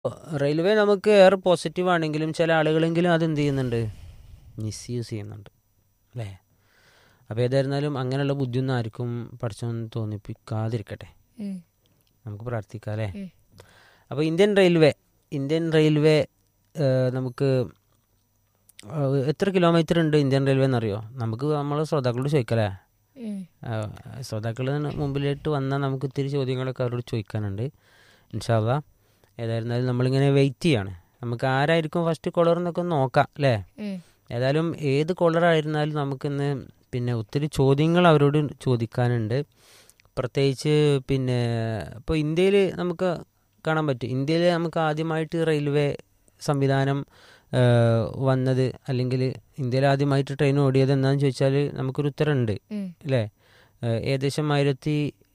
Railway നമുക്ക് ഏറെ positive ആണെങ്കിലും ചില ആളുകളെങ്കിലും അത് എന്ത് ചെയ്യുന്നുണ്ട് മിസ്യൂസ് ചെയ്യുന്നുണ്ട് അല്ലേ അപ്പോൾ ഏതായിരുന്നാലും അങ്ങനെയുള്ള ബുദ്ധിയൊന്നും ആർക്കും പഠിച്ചൊന്നും തോന്നിപ്പിക്കാതിരിക്കട്ടെ ഉം. നമുക്ക് പ്രാർത്ഥിക്കാം അല്ലേ ഉം. അപ്പോൾ ഇന്ത്യൻ റെയിൽവേ ഇന്ത്യൻ റെയിൽവേ ഏഹ്, നമുക്ക് ഏഹ്, എത്ര കിലോമീറ്റർ ഉണ്ട് ഇന്ത്യൻ റെയിൽവേ എന്നറിയോ നമുക്ക് നമ്മൾ ശ്രോതാക്കളോട് ചോദിക്കല്ലേ ഉം. ശ്രോതാക്കൾ മുമ്പിലേക്ക് വന്നാൽ നമുക്ക് ഇത്തിരി ചോദ്യങ്ങളൊക്കെ അവരോട് ചോദിക്കാനുണ്ട് ഇൻഷാല്ല ഏതായിരുന്നാലും നമ്മളിങ്ങനെ വെയിറ്റ് ചെയ്യാണ് നമുക്ക് ആരായിരിക്കും ഫസ്റ്റ് കോളർ എന്നൊക്കെ ഒന്ന് നോക്കാം അല്ലേ ഉം. ഏതായാലും ഏത് കോളറായിരുന്നാലും നമുക്കിന്ന് പിന്നെ ഒത്തിരി ചോദ്യങ്ങൾ അവരോട് ചോദിക്കാനുണ്ട് പ്രത്യേകിച്ച് പിന്നെ ഇപ്പോൾ ഇന്ത്യയിൽ നമുക്ക് കാണാൻ പറ്റും ഇന്ത്യയിൽ നമുക്ക് ആദ്യമായിട്ട് റെയിൽവേ സംവിധാനം ആ, വന്നത് അല്ലെങ്കിൽ ഇന്ത്യയിൽ ആദ്യമായിട്ട് ട്രെയിൻ ഓടിയത് എന്താണെന്ന് ചോദിച്ചാൽ നമുക്കൊരു ഉത്തരമുണ്ട് ഉം. അല്ലേ ഏഹ് ഏകദേശം ആയിരത്തി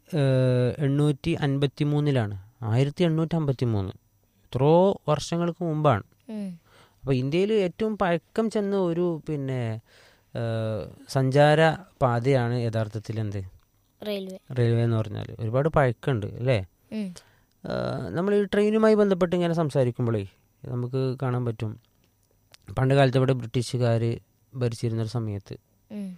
ഏഹ് എണ്ണൂറ്റി അൻപത്തി മൂന്നിലാണ് ആയിരത്തി എണ്ണൂറ്റി അമ്പത്തി മൂന്ന് എത്രയോ വർഷങ്ങൾക്ക് മുമ്പാണ് ഉം. അപ്പോൾ ഇന്ത്യയിൽ ഏറ്റവും പഴക്കം ചെന്ന ഒരു പിന്നെ ഏഹ് സഞ്ചാര പാതയാണ് യഥാർത്ഥത്തിൽ എന്ത് റെയിൽവേ റെയിൽവേ എന്ന് പറഞ്ഞാൽ ഒരുപാട് പഴക്കമുണ്ട് അല്ലേ ഉം. ഏഹ് നമ്മൾ ഈ ട്രെയിനുമായി ബന്ധപ്പെട്ട് ഇങ്ങനെ സംസാരിക്കുമ്പോഴേ നമുക്ക് കാണാൻ പറ്റും പണ്ട് കാലത്ത് ഇവിടെ ബ്രിട്ടീഷുകാർ ഭരിച്ചിരുന്നൊരു സമയത്ത് ഉം.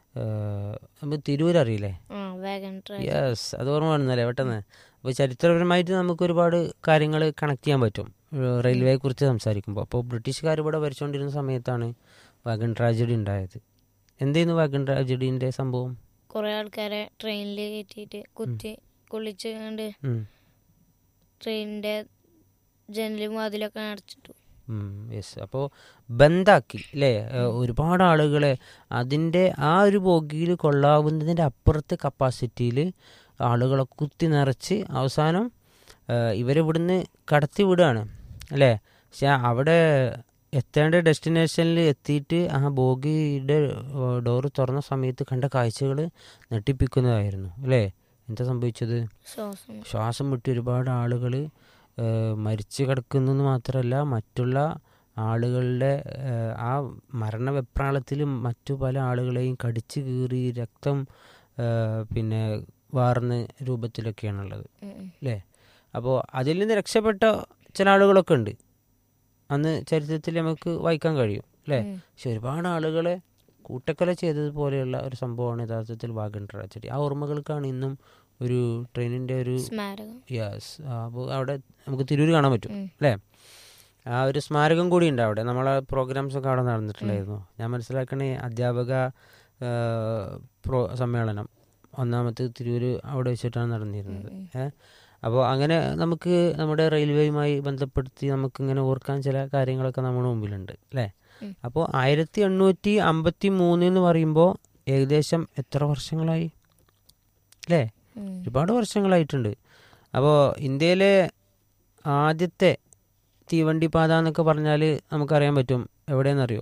ഏഹ് നമുക്ക് തിരൂർ അറിയില്ലേ ആ വാഗൺ ട്രെയിൻ യെസ് അത് ഓർമ്മ വരുന്നല്ലേ പെട്ടെന്ന് അപ്പോൾ ചരിത്രപരമായിട്ട് നമുക്ക് ഒരുപാട് കാര്യങ്ങൾ കണക്ട് ചെയ്യാൻ പറ്റും ഏഹ് റെയിൽവേയെ കുറിച്ച് സംസാരിക്കുമ്പോൾ അപ്പോൾ ബ്രിട്ടീഷുകാർ ഇവിടെ ഭരിച്ചുകൊണ്ടിരുന്ന സമയത്താണ് വാഗൺ ട്രാജഡി ഉണ്ടായത് എന്തായിരുന്നു വാഗൺ ട്രാജഡീൻ്റെ സംഭവം കുറെ ആൾക്കാരെ ട്രെയിനിൽ കയറ്റിയിട്ട് കുത്തി കൊള്ളിച്ച് കണ്ട് ഉം. ട്രെയിനിന്റെ ജനലും വാതിലൊക്കെ അടച്ചിട്ടു യെസ് അപ്പോൾ ബന്ധാക്കി അല്ലേ ഏഹ് ഒരുപാട് ആളുകളെ അതിൻ്റെ ആ ഒരു ബോഗിയിൽ കൊള്ളാവുന്നതിൻ്റെ അപ്പുറത്തെ കപ്പാസിറ്റിയിൽ ആളുകളെ കുത്തി നിറച്ച് അവസാനം ഏഹ് ഇവരിവിടുന്ന് കടത്തി വിടുകയാണ് അല്ലേ പക്ഷെ അവിടെ എത്തേണ്ട ഡെസ്റ്റിനേഷനിൽ എത്തിയിട്ട് ആ ബോഗിയുടെ ഡോറ് തുറന്ന സമയത്ത് കണ്ട കാഴ്ചകൾ ഞെട്ടിപ്പിക്കുന്നതായിരുന്നു അല്ലേ എന്താ സംഭവിച്ചത് ശ്വാസം ശ്വാസം മുട്ടി ഒരുപാട് ആളുകൾ മരിച്ചു കിടക്കുന്നു മാത്രമല്ല മറ്റുള്ള ആളുകളുടെ ഏഹ്, ആ മരണവെപ്രാളത്തിൽ മറ്റു പല ആളുകളെയും കടിച്ചു കീറി രക്തം ഏഹ്, പിന്നെ വാർന്ന രൂപത്തിലൊക്കെയാണുള്ളത് ഉം. ഉം. അല്ലേ അപ്പോൾ അതിൽ നിന്ന് രക്ഷപ്പെട്ട ചില ആളുകളൊക്കെ ഉണ്ട് അന്ന് ചരിത്രത്തിൽ നമുക്ക് വായിക്കാൻ കഴിയും അല്ലേ ഉം. പക്ഷെ ഒരുപാട് ആളുകളെ കൂട്ടക്കൊല ചെയ്തതുപോലെയുള്ള ഒരു സംഭവമാണ് യഥാർത്ഥത്തിൽ വാഗൺ ട്രാജഡി ആ ഓർമ്മകൾക്കാണ് ഇന്നും ഒരു ട്രെയിനിൻ്റെ ഒരു സ്മാരകം യെസ് അപ്പോൾ അവിടെ നമുക്ക് തിരൂർ കാണാൻ പറ്റും ഉം. അല്ലേ ആ ഒരു സ്മാരകം കൂടി ഉണ്ട് അവിടെ നമ്മളെ പ്രോഗ്രാംസ് ഒക്കെ അവിടെ നടന്നിട്ടുണ്ടായിരുന്നു ഞാൻ മനസ്സിലാക്കണേ അധ്യാപക ആ, പ്രോ സമ്മേളനം ഒന്നാമത്തെ തിരൂർ അവിടെ വെച്ചിട്ടാണ് നടന്നിരുന്നത് ഏഹ് അപ്പോൾ അങ്ങനെ നമുക്ക് നമ്മുടെ റെയിൽവേയുമായി ബന്ധപ്പെടുത്തി നമുക്കിങ്ങനെ ഓർക്കാൻ ചില കാര്യങ്ങളൊക്കെ നമ്മുടെ മുമ്പിലുണ്ട് അല്ലേ ഉം. അപ്പോൾ ആയിരത്തി എണ്ണൂറ്റി അമ്പത്തി മൂന്ന് എന്ന് പറയുമ്പോൾ ഏകദേശം എത്ര വർഷങ്ങളായി അല്ലേ ഉം. ഒരുപാട് വർഷങ്ങളായിട്ടുണ്ട് അപ്പോൾ ഇന്ത്യയിലെ ആദ്യത്തെ തീവണ്ടി പാത എന്നൊക്കെ പറഞ്ഞാൽ നമുക്കറിയാൻ പറ്റും എവിടെയെന്നറിയോ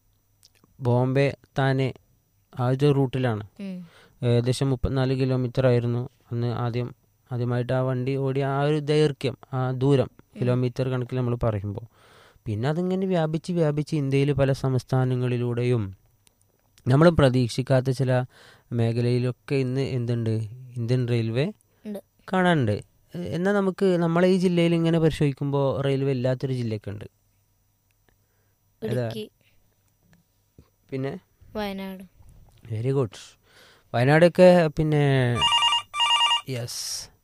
ബോംബെ താനെ ആ ഒരു റൂട്ടിലാണ് ഉം. ഏകദേശം മുപ്പത്തിനാല് കിലോമീറ്റർ ആയിരുന്നു അന്ന് ആദ്യം ആദ്യമായിട്ട് ആ വണ്ടി ഓടിയ ആ ഒരു ദൈർഘ്യം ആ ദൂരം കിലോമീറ്റർ കണക്കിൽ നമ്മൾ പറയുമ്പോൾ പിന്നെ അതിങ്ങനെ വ്യാപിച്ച് വ്യാപിച്ച് ഇന്ത്യയിൽ പല സംസ്ഥാനങ്ങളിലൂടെയും നമ്മൾ പ്രതീക്ഷിക്കാത്ത ചില മേഖലയിലൊക്കെ ഇന്ന് എന്തുണ്ട് ഇന്ത്യൻ റെയിൽവേ ഉണ്ട്. കാണാനുണ്ട് എ- എന്നാൽ നമുക്ക് നമ്മളെ ഈ ജില്ലയിൽ ഇങ്ങനെ പരിശോധിക്കുമ്പോൾ റെയിൽവേ ഇല്ലാത്തൊരു ജില്ലയൊക്കെ ഉണ്ട് ഏതാ? ഇടുക്കി പിന്നെ വയനാട് വെരി ഗുഡ് വയനാടൊക്കെ പിന്നെ യെസ്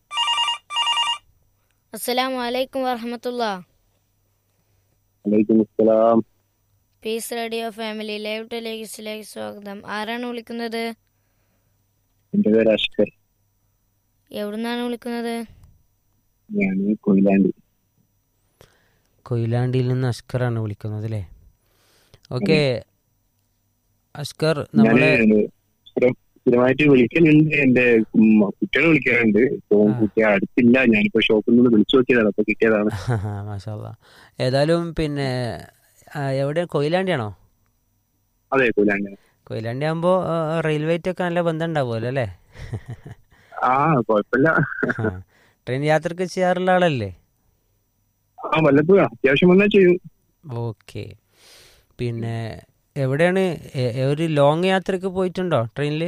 അസ്സലാമു അലൈക്കും വറഹമത്തുള്ള വലൈക്കും അസ്സലാം പീസ് റേഡിയോ ഫാമിലി ലൈവ് ടെലിവിഷനിലേക്ക് സ്വാഗതം ആരാണ് വിളിക്കുന്നത് എന്റെ പേര് അഷ്കർ എവിടുന്നാണ് വിളിക്കുന്നത് ഞാൻ കൊയിലാണ്ടി കൊയിലാണ്ടിയിൽ നിന്ന് അഷ്കറാണ് വിളിക്കുന്നത് അല്ലേ ഓക്കെ അഷ്കർ ഞാൻ നമ്മളെ സ്ഥിരമായിട്ട് വിളിക്കലുണ്ട് എന്റെ കുട്ടികളെ വിളിക്കാറുണ്ട് ഇപ്പൊ ആ. കുട്ടി അടുത്തില്ല ഞാനിപ്പോ ഷോപ്പിൽ നിന്ന് വിളിച്ചു നോക്കിയതാണ് അപ്പൊ കിട്ടിയതാണ് മാഷാല്ല ഏതായാലും പിന്നെ ആ, എവിടെ കൊയിലാണ്ടിയാണോ അതെ കൊയിലാണ്ടി കൊയിലാണ്ടി ആകുമ്പോൾ റെയിൽവേറ്റൊക്കെ നല്ല ബന്ധം ഉണ്ടാവുമല്ലോ അല്ലേ ആ കുഴപ്പമില്ല ആ. ട്രെയിൻ യാത്രക്ക് ചെയ്യാറുള്ള ആളല്ലേ ആ വല്ലപ്പോഴും അത്യാവശ്യം വന്നാൽ ചെയ്യും ഓക്കെ പിന്നെ എവിടെയാണ് എ- എ- ഒരു ലോങ് യാത്രക്ക് പോയിട്ടുണ്ടോ ട്രെയിനിൽ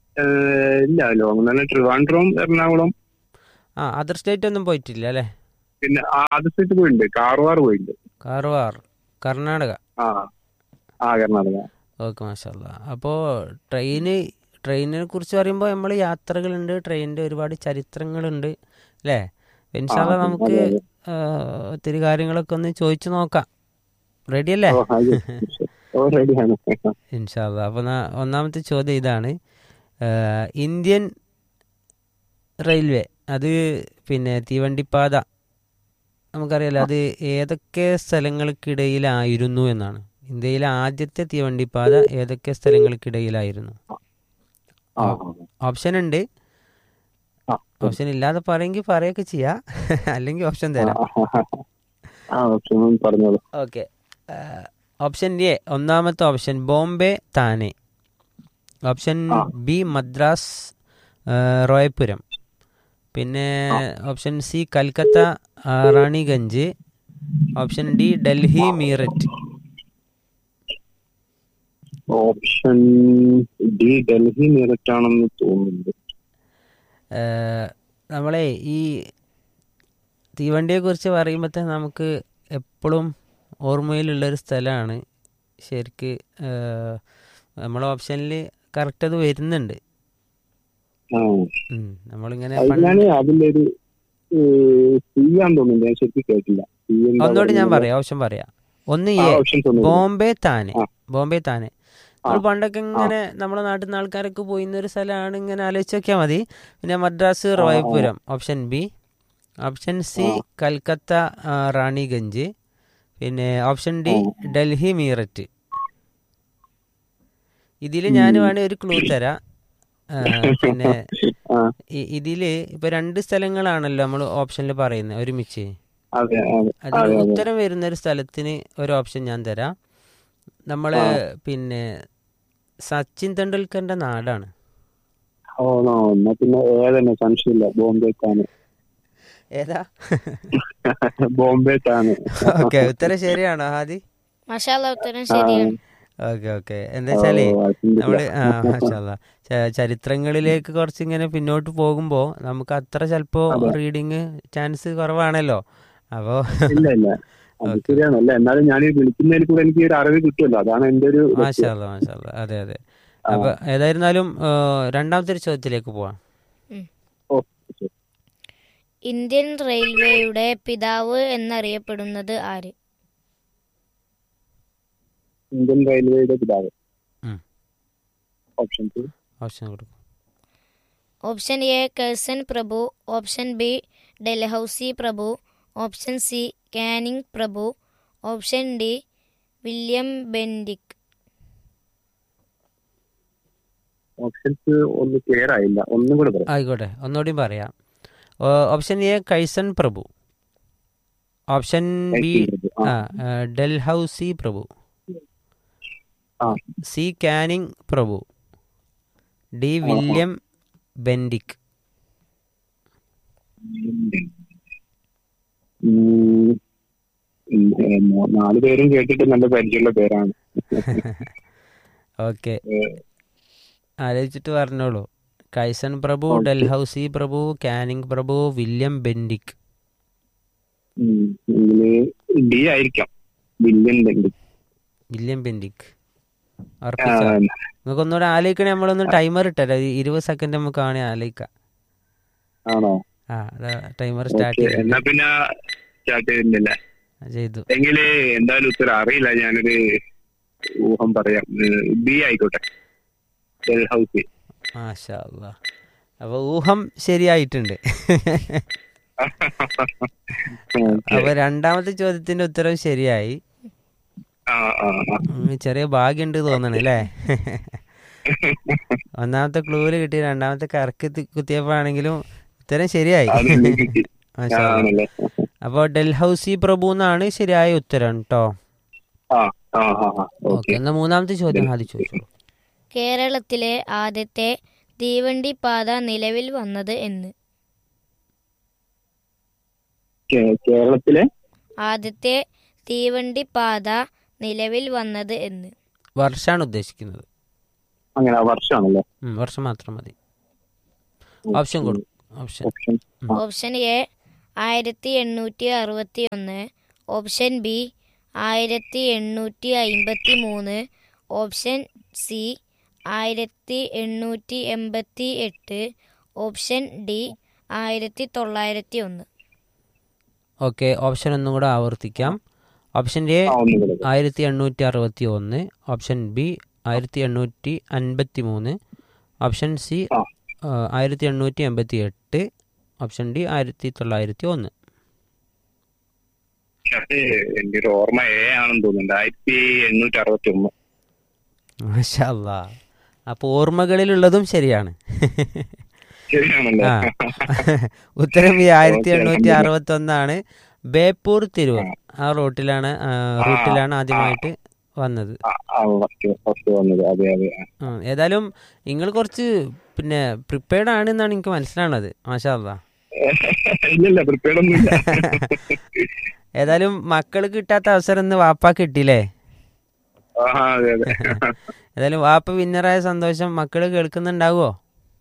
ഏഹ്, ഇല്ല ലോങ് തന്നെ ട്രിവാൻഡ്രം എറണാകുളം ആ അതർ സ്റ്റേറ്റ് ഒന്നും പോയിട്ടില്ല അല്ലേ പിന്നെ ആദ്യ സ്ഥലത്ത് പോയിട്ടുണ്ട് കാർവാർ പോയിട്ടുണ്ട് കാർവാർ കർണാടക ആ ആ കർണാടക ഓക്കെ മാഷല്ല അപ്പോൾ ട്രെയിന് ട്രെയിനിനെ കുറിച്ച് പറയുമ്പോൾ നമ്മൾ യാത്രകളുണ്ട് ട്രെയിനിൻ്റെ ഒരുപാട് ചരിത്രങ്ങളുണ്ട് അല്ലേ ഇൻഷാല്ല ആ, നമുക്ക് അതെ, അതെ. ആ, ഒത്തിരി കാര്യങ്ങളൊക്കെ ഒന്ന് ചോദിച്ചു നോക്കാം റെഡി അല്ലേ ഓ അത് ഓ റെഡിയാണ് ഇൻഷാല്ല അപ്പോൾ ഒന്നാമത്തെ ചോദ്യം ഇതാണ് ആ, ഇന്ത്യൻ റെയിൽവേ അത് പിന്നെ തീവണ്ടിപ്പാത നമുക്കറിയാലോ അത് ഏതൊക്കെ സ്ഥലങ്ങൾക്കിടയിലായിരുന്നു എന്നാണ് ഇന്ത്യയിലെ ആദ്യത്തെ തീവണ്ടിപ്പാത ഏതൊക്കെ സ്ഥലങ്ങൾക്കിടയിലായിരുന്നു ആ ഓപ്ഷൻ ഉണ്ട് ആ. ഓപ്ഷൻ ഇല്ലാതെ പറയെങ്കിൽ പറയൊക്കെ ചെയ്യാം അല്ലെങ്കിൽ ഓപ്ഷൻ തരാം ആ ഓക്കെ പറഞ്ഞോളൂ ഓക്കെ ഓപ്ഷൻ എ ഒന്നാമത്തെ ഓപ്ഷൻ ബോംബെ താനെ ഓപ്ഷൻ ആ. ബി മദ്രാസ് ആ, റോയപുരം പിന്നെ ഓപ്ഷൻ സി കൽക്കത്ത ആ, Raniganj option D Delhi Meerut option D Delhi മീററ്റാണെന്ന് തോന്നുന്നുണ്ട് ആ, നമ്മളെ ഈ തീവണ്ടിയെക്കുറിച്ച് പറയുമ്പോൾ തന്നെ നമുക്ക് എപ്പോഴും ഓർമ്മയിലുള്ളൊരു സ്ഥലമാണ് ശരിക്ക് ആ, നമ്മളെ ഓപ്ഷനിൽ കറക്റ്റ് അത് വരുന്നുണ്ട് ആ ഉം. നമ്മളിങ്ങനെ അത് പണ്ട് ഞാന് അതിന്റെ ഒരു സി ആണെന്ന് തോന്നുന്നു ഞാൻ ശരിക്കും കേട്ടില്ല സി എന്താ ഒന്നുകൂടി ഞാൻ പറയുന്നത്? പറയാം ഓപ്ഷൻ പറയാം ഒന്ന് ആ എ ഓപ്ഷൻസ് ഒന്ന് ബോംബെ താനെ ആ. ബോംബെ താനെ നമ്മൾ പണ്ടൊക്കെ ഇങ്ങനെ നമ്മുടെ നാട്ടിൽ നിന്ന് ആൾക്കാരൊക്കെ പോയിരുന്ന ഒരു സ്ഥലമാണ് ഇങ്ങനെ ആലോചിച്ച് നോക്കിയാൽ മതി പിന്നെ Madras Royapuram option B option C Calcutta ആ, റാണിഗഞ്ച് പിന്നെ ഓപ്ഷൻ ഡി ഡൽഹി മീററ്റ് ഇതിൽ ഞാൻ വേണേ ഒരു ക്ലൂ തരാം ആ, പിന്നെ ആ ഇ- ഇതില് ഇപ്പൊ രണ്ട് സ്ഥലങ്ങളാണല്ലോ നമ്മൾ ഓപ്ഷനിൽ പറയുന്നത് ഒരുമിച്ച് അതെ അതെ അതിൽ ഉത്തരം വരുന്ന ഒരു സ്ഥലത്തിന് ഒരു ഓപ്ഷൻ ഞാൻ തരാം നമ്മള് പിന്നെ സച്ചിൻ തെണ്ടുൽക്കറിന്റെ നാടാണ് ഓ നോ എന്നാ പിന്നെ ഏതന്നെ സംശയമില്ല ബോംബെക്കാണ് ഏതാ ബോംബെക്കാണ് ഓക്കെ ഉത്തരം ശരിയാണോ ആദി മഷാല ഉത്തരം ശരിയാണ് ഓക്കെ ഓക്കെ എന്താ വെച്ചാലേ ഓ, അതിന്റെ നമ്മള് ആ മാഷാല്ലാ. ച- ചരിത്രങ്ങളിലേക്ക് കുറച്ച് ഇങ്ങനെ പിന്നോട്ട് പോകുമ്പോ നമുക്ക് അത്ര ചിലപ്പോ റീഡിങ് ചാൻസ് കുറവാണല്ലോ അപ്പോ ഇല്ല ഇല്ല അത് ശരിയാണ് അല്ല എന്നാലും ഞാൻ ഈ വിളിക്കുന്നതിൽ കൂടെ എനിക്ക് ഒരു അറിവ് കിട്ടുമല്ലോ അതാണ് എന്റെ ഒരു ലക്ഷ്യം. മാഷാല്ല മാഷാല്ല അതെ അതെ അപ്പൊ ഏതായിരുന്നാലും ആ, രണ്ടാമത്തെ ഒരു ചോദ്യത്തിലേക്ക് പോവാം ഓ ശരി. ഇന്ത്യൻ റെയിൽവേയുടെ പിതാവ് എന്നറിയപ്പെടുന്നത് ആര് ഇന്ത്യൻ റെയിൽവേയുടെ പിതാവ് ഉം. ഓപ്ഷൻസ് ഓപ്ഷൻ കൊടുക്കും ഓപ്ഷൻ എ കേഴ്സൺ പ്രഭു ഓപ്ഷൻ ബി ഡെൽഹൌസി പ്രഭു ഓപ്ഷൻ സി കാനിങ് പ്രഭു option D William Bentinck options ഒന്ന് ക്ലിയർ ആയില്ല ഒന്നും കൂടെ പറയാം ആയിക്കോട്ടെ ഒന്നുകൂടി പറയാം ഓ, ഓപ്ഷൻ എ കൈസൺ പ്രഭു ഓപ്ഷൻ ബി ആ. ആ, ഡൽഹൌസി പ്രഭു ആ. സി കാനിങ് പ്രഭു ഡി വില്യം ബെൻഡിക് ഉം. ഉം, ഏ, മൂ- നാല് പേരും കേട്ടിട്ട് നല്ല പരിചയമുള്ള പേരാണ് ഓക്കെ ആലോചിച്ചിട്ട് പറഞ്ഞോളൂ കൈസൺ പ്രഭു ഡൽഹൌസി പ്രഭു കാനിങ് പ്രഭു വില്യം ബെൻഡിക് ഉം. ഇതില് ഡി ആയിരിക്കാം വില്യൻ ബെൻഡിക് വില്യം ബെൻഡിക് ഉറപ്പിച്ചോ നിങ്ങൾക്ക് ഒന്നുകൂടെ ആലോചിക്കണേ നമ്മളൊന്ന് ടൈമർ ഇട്ടല്ലോ ഒരു ഇരുപത് സെക്കൻഡ് നമുക്ക് വേണേ ആലോചിക്കാം ആണോ ആ ടൈമർ സ്റ്റാർട്ട് ഓക്കെ ചെയ്തു എന്നാ പിന്നെ സ്റ്റാർട്ട് ചെയ്യുന്നില്ല ചെയ്തു എങ്കില് എന്തായാലും ഉത്തരം അറിയില്ല ഞാനൊരു ഊഹം പറയാം ബി ആയിക്കോട്ടെ ഹൗസ് മാഷാ അല്ലാ. അപ്പൊ ഊഹം ശരിയായിട്ടുണ്ട് അപ്പൊ രണ്ടാമത്തെ ചോദ്യത്തിന്റെ ഉത്തരം ശരിയായി ആ ആ ആ. ഉം, ചെറിയ ഭാഗ്യമുണ്ട് തോന്നണ അല്ലേ ഒന്നാമത്തെ ക്ലൂല് കിട്ടി രണ്ടാമത്തെ കറക്ക് തി- കുത്തിയപ്പോഴാണെങ്കിലും ഉത്തരം ശരിയായി അത് എനിക്ക് കിട്ടി. മാഷാ അല്ലാ. ആണല്ലേ അപ്പോൾ ഡൽഹൌസി പ്രഭു എന്നാണ് ശരിയായ ഉത്തരം കേട്ടോ ആ ആ ആ ആ ഓക്കെ ഓക്കെ എന്നാ മൂന്നാമത്തെ ചോദ്യം ആദ്യം ചോദിച്ചോളൂ കേരളത്തിലെ ആദ്യത്തെ തീവണ്ടി പാത നിലവിൽ വന്നത് എന്ന് കേ- കേരളത്തിലെ ആദ്യത്തെ തീവണ്ടി പാത നിലവിൽ വന്നത് എന്ന് വർഷമാണ് ഉദ്ദേശിക്കുന്നത് അങ്ങനെ ആ വർഷമാണല്ലേ ഉം, വർഷം മാത്രം മതി ഓപ്ഷൻ കൊടുക്കും ഓപ്ഷൻ ഓപ്ഷൻ ഓപ്ഷൻ എ ആയിരത്തി എണ്ണൂറ്റി അറുപത്തി ഒന്ന് ഓപ്ഷൻ ബി ആയിരത്തി എണ്ണൂറ്റി അയിമ്പത്തി മൂന്ന് ഓപ്ഷൻ സി ആയിരത്തി എണ്ണൂറ്റി എൺപത്തി എട്ട് ഓപ്ഷൻ ഡി ആയിരത്തി തൊള്ളായിരത്തി ഒന്ന് ഓക്കെ ഓപ്ഷൻ ഒന്നും കൂടെ ആവർത്തിക്കാം ഓപ്ഷൻ എ ആ ഒന്നും കൂടെ ആയിരത്തി എണ്ണൂറ്റി അറുപത്തി ഒന്ന് ഓപ്ഷൻ ബി ആയിരത്തി എണ്ണൂറ്റി അൻപത്തി മൂന്ന് ഓപ്ഷൻ സി ആ. ആയിരത്തി എണ്ണൂറ്റി എൺപത്തി എട്ട് ഓപ്ഷൻ ഡി ആയിരത്തി തൊള്ളായിരത്തി ഒന്ന് അത് എന്റെ ഒരു ഓർമ്മ എ ആണെന്ന് തോന്നുന്നുണ്ട് ആയിരത്തി എണ്ണൂറ്റി അറുപത്തി ഒന്ന് മാഷാ അപ്പോൾ ഓർമ്മകളിലുള്ളതും ശരിയാണ് ശരിയാണല്ലോ ആ ഉത്തരം ഈ ആയിരത്തി എണ്ണൂറ്റി അറുപത്തി ഒന്നാണ് ബേപ്പൂർ തിരുവ ആ റൂട്ടിലാണ് ആ, റൂട്ടിലാണ് ആദ്യമായിട്ട് വന്നത് ഫസ്റ്റ് ഫസ്റ്റ് വന്നത് അതെ അതെ ആ. ആ, ഏതായാലും നിങ്ങൾ കുറച്ച് പിന്നെ പ്രിപ്പയർഡ് ആണ് എന്നാണ് എനിക്ക് മനസ്സിലാണത് മാഷാ അല്ലാ ഇല്ലില്ല പ്രിപ്പയർഡ് ഒന്നും ഇല്ല ഏതായാലും മക്കൾ കിട്ടാത്ത അവസരം ഇന്ന് വാപ്പ കിട്ടിയില്ലേ ആ അതെ അതെ ഏതായാലും വാപ്പ വിന്നറായ സന്തോഷം മക്കൾ കേൾക്കുന്നുണ്ടാവുമോ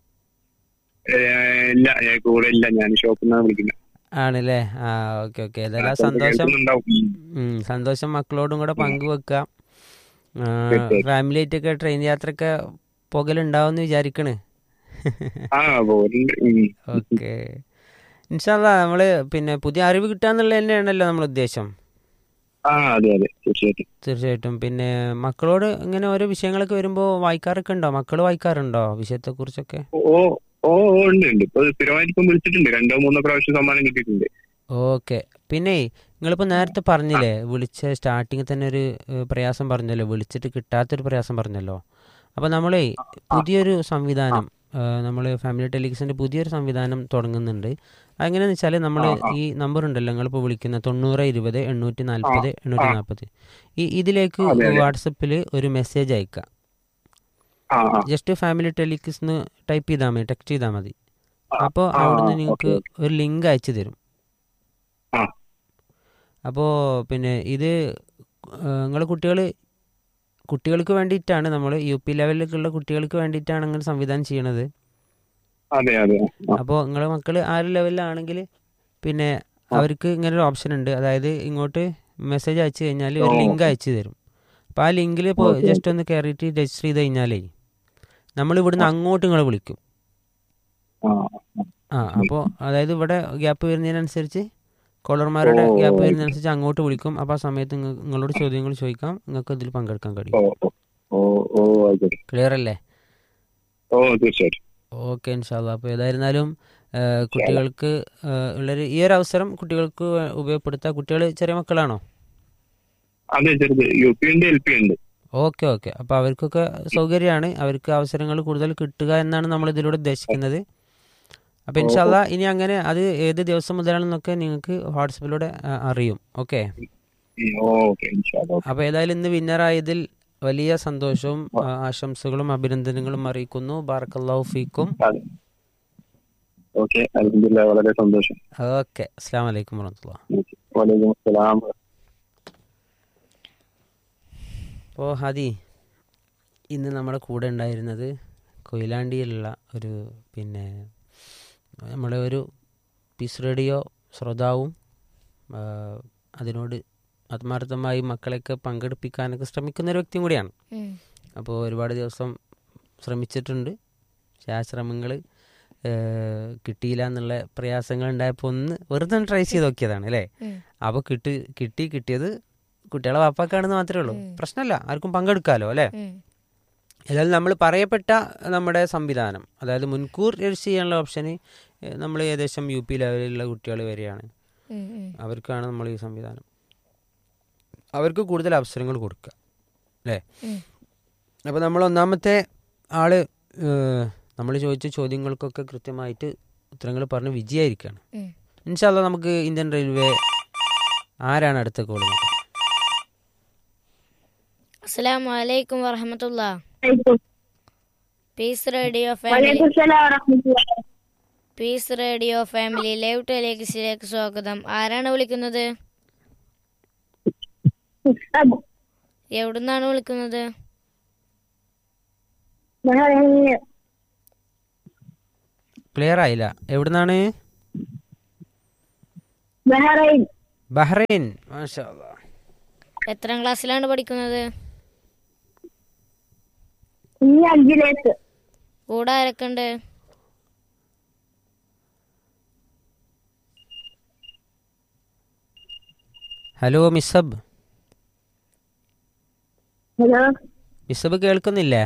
ഏ, ഇല്ല ഞാൻ കൂടെ ഇല്ല ഞാൻ ഷോപ്പിൽ നിന്നാണ് വിളിക്കുന്നത് ആണല്ലേ ആ ഓക്കെ ഓക്കെ ഏതായാലും ആ സന്തോഷം കേൾക്കുന്നുണ്ടാവും. ഉം. ഉം, സന്തോഷം മക്കളോടും കൂടെ പങ്കുവെക്കുക ആ, തീർച്ചയായും. ഫാമിലി ആയിട്ടൊക്കെ ട്രെയിൻ യാത്രയൊക്കെ പോകലുണ്ടാവും എന്ന് വിചാരിക്കണ് ആ പോരുന്നുണ്ട് ഉം. ഓക്കെ ഇൻഷാല്ല നമ്മള് പിന്നെ പുതിയ അറിവ് കിട്ടാന്നുള്ള തന്നെയാണല്ലോ നമ്മൾ ഉദ്ദേശം ആ അതെ അതെ തീർച്ചയായിട്ടും തീർച്ചയായിട്ടും പിന്നെ മക്കളോട് ഇങ്ങനെ ഓരോ വിഷയങ്ങളൊക്കെ വരുമ്പോൾ വായിക്കാറൊക്കെ ഉണ്ടോ മക്കൾ വായിക്കാറുണ്ടോ വിഷയത്തെക്കുറിച്ചൊക്കെ ഓ ഓ ഓ, ഉണ്ട് ഉണ്ട് ഇപ്പൊ സ്ഥിരമായിട്ട് ഇപ്പം വിളിച്ചിട്ടുണ്ട് രണ്ടോ മൂന്നോ പ്രാവശ്യം സമ്മാനം കിട്ടിയിട്ടുണ്ട് ഓക്കെ പിന്നെ നിങ്ങളിപ്പോൾ നേരത്തെ പറഞ്ഞില്ലേ വിളിച്ച സ്റ്റാർട്ടിങ്ങിൽ തന്നെ ഒരു ഏഹ്, പ്രയാസം പറഞ്ഞല്ലോ വിളിച്ചിട്ട് കിട്ടാത്തൊരു പ്രയാസം പറഞ്ഞല്ലോ അപ്പോൾ നമ്മളേ പുതിയൊരു സംവിധാനം നമ്മൾ ഫാമിലി ടെലിവിഷൻ്റെ പുതിയൊരു സംവിധാനം തുടങ്ങുന്നുണ്ട് അതെങ്ങനെയാണെന്ന് വെച്ചാൽ നമ്മൾ ഈ നമ്പർ ഉണ്ടല്ലോ നിങ്ങളിപ്പോൾ വിളിക്കുന്ന തൊണ്ണൂറ് ഇരുപത് എണ്ണൂറ്റി നാൽപ്പത് എണ്ണൂറ്റി നാൽപ്പത് ഈ ഇതിലേക്ക് വാട്സപ്പിൽ ഒരു മെസ്സേജ് അയക്കുക ആ ആ ജസ്റ്റ് ഫാമിലി ടെലിക്സ് എന്ന് ടൈപ്പ് ചെയ്താൽ മതി ടെക്സ്റ്റ് ചെയ്താൽ മതി അപ്പോൾ ആ, അവിടുന്ന് ഓക്കേ, നിങ്ങൾക്ക് ഒരു ലിങ്ക് അയച്ചു തരും ആ അപ്പോൾ പിന്നെ ഇത് നിങ്ങൾ കുട്ടികൾ കുട്ടികൾക്ക് വേണ്ടിയിട്ടാണ് നമ്മൾ യു പി ലെവലിലേക്കുള്ള കുട്ടികൾക്ക് വേണ്ടിയിട്ടാണ് അങ്ങനെ സംവിധാനം ചെയ്യണത് അതെ അതെ ആ, അപ്പോൾ നിങ്ങളെ മക്കൾ ആ ഒരു ലെവലിലാണെങ്കിൽ പിന്നെ അവർക്ക് ഇങ്ങനെ ഒരു ഓപ്ഷൻ ഉണ്ട് അതായത് ഇങ്ങോട്ട് മെസ്സേജ് അയച്ചു കഴിഞ്ഞാൽ ഒരു ലിങ്ക് അയച്ചു തരും അപ്പോൾ ആ ലിങ്കിൽ ഇപ്പോൾ ജസ്റ്റ് ഒന്ന് കയറിയിട്ട് രജിസ്റ്റർ ചെയ്ത് കഴിഞ്ഞാലേ നമ്മൾ ഇവിടുന്ന് അങ്ങോട്ട് നിങ്ങളെ വിളിക്കും ആ ആ അപ്പോൾ അതായത് ഇവിടെ ഗ്യാപ്പ് വരുന്നതിനനുസരിച്ച് കോളർമാരുടെ ഓ. ഗ്യാപ്പ് വരുന്നതനുസരിച്ച് അങ്ങോട്ട് വിളിക്കും അപ്പോൾ ആ സമയത്ത് നിങ്ങ- നിങ്ങളോട് ചോദ്യങ്ങൾ ചോദിക്കാം നിങ്ങൾക്ക് ഇതിൽ പങ്കെടുക്കാൻ ഓ കഴിയും ഓ, ഓ ഓ ആയിക്കോട്ടെ ക്ലിയർ അല്ലേ ഓ തീർച്ചയായിട്ടും ഓക്കെ ഇൻഷാല്ല അപ്പോൾ ഏതായിരുന്നാലും ആ, കുട്ടികൾക്ക് ആ, ഉള്ളൊരു ഈ ഒരു അവസരം കുട്ടികൾക്ക് ഉപയോഗപ്പെടുത്താം കുട്ടികൾ ചെറിയ മക്കളാണോ അതെ ചെറുത് യു പി ഉണ്ട് എൽ പി ഉണ്ട് ഓക്കെ ഓക്കെ അപ്പോൾ അവർക്കൊക്കെ സൗകര്യമാണ് അവർക്ക് അവസരങ്ങൾ കൂടുതൽ കിട്ടുക എന്നാണ് നമ്മൾ ഇതിലൂടെ ഉദ്ദേശിക്കുന്നത് അപ്പോൾ ഇൻഷാല്ല ഇനി അങ്ങനെ അത് ഏത് ദിവസം മുതലാണെന്നൊക്കെ നിങ്ങൾക്ക് വാട്സപ്പിലൂടെ ആ, അറിയും ഓക്കെ ഉം, ഓ ഓക്കെ ഇൻഷാല്ലാ ഓക്കെ. അപ്പോൾ ഏതായാലും ഇന്ന് വിന്നറായതിൽ വലിയ സന്തോഷവും ആ, ആശംസകളും അഭിനന്ദനങ്ങളും അറിയിക്കുന്നു ബാർക്കല്ലാഹു ഫീക്കും അതെ ഓക്കെ അലഹമില്ല വളരെ സന്തോഷം ഓക്കെ അസ്സാം വലൈക്കും വർഹമത്തുള്ള വലൈക്കും അസ്സലാം അപ്പോൾ ഹതി ഇന്ന് നമ്മുടെ കൂടെ ഉണ്ടായിരുന്നത് കൊയിലാണ്ടിയിലുള്ള ഒരു പിന്നെ നമ്മളെ ഒരു പീസ് റേഡിയോ ശ്രോതാവും ആ, അതിനോട് ആത്മാർത്ഥമായി മക്കളെയൊക്കെ പങ്കെടുപ്പിക്കാനൊക്കെ ശ്രമിക്കുന്ന ഒരു വ്യക്തിയും കൂടിയാണ് ഉം. അപ്പോൾ ഒരുപാട് ദിവസം ശ്രമിച്ചിട്ടുണ്ട് പക്ഷേ ആ ശ്രമങ്ങൾ കിട്ടിയില്ല എന്നുള്ള പ്രയാസങ്ങൾ ഉണ്ടായപ്പോൾ ഒന്ന് വെറുതെ ഒന്ന് ട്രൈ ചെയ്ത് നോക്കിയതാണ് അല്ലേ ഉം. അപ്പോൾ കിട്ടി കിട്ടി കിട്ടിയത് കുട്ടികളെ വാപ്പാക്കാണെന്ന് മാത്രമേ ഉള്ളൂ പ്രശ്നമല്ല ആർക്കും പങ്കെടുക്കാമല്ലോ അല്ലേ ഉം. ഏതായാലും നമ്മൾ പറയപ്പെട്ട നമ്മുടെ സംവിധാനം അതായത് മുൻകൂർ രജിസ്റ്റർ ചെയ്യാനുള്ള ഓപ്ഷന് നമ്മൾ ഏകദേശം യു പി ലെവലിലുള്ള കുട്ടികൾ വരെയാണ് ഉം. ഉം. അവർക്കാണ് നമ്മൾ ഈ സംവിധാനം അവർക്ക് കൂടുതൽ അവസരങ്ങൾ കൊടുക്കുക അല്ലേ ഉം. അപ്പോൾ നമ്മൾ ഒന്നാമത്തെ ആള് നമ്മൾ ചോദിച്ച ചോദ്യങ്ങൾക്കൊക്കെ കൃത്യമായിട്ട് ഉത്തരങ്ങൾ പറഞ്ഞ് വിജയായിരിക്കുകയാണ് ഉം. ഇൻഷാല്ല നമുക്ക് ഇന്ത്യൻ റെയിൽവേ ആരാണ് അടുത്ത കോൾ അസ്സലാമു അലൈക്കും വറഹമത്തുള്ള peace radio family peace radio family live ടെലിക്സിലേക്ക് സ്വാഗതം ആരാണ് വിളിക്കുന്നത് എവിടുന്നാണ് വിളിക്കുന്നത് ക്ലിയർ ആയില്ല എവിടുന്നാണ് ബഹ്റൈൻ ബഹ്റൈൻ മാഷാ അല്ലാ. എത്രാം ക്ലാസ്സിലാണ് പഠിക്കുന്നത് ഇനി അഞ്ചിലേക്ക് കൂടെ ആരൊക്കെ ഉണ്ട് ഹലോ മിസബ് ഹലോ മിസബ് കേൾക്കുന്നില്ലേ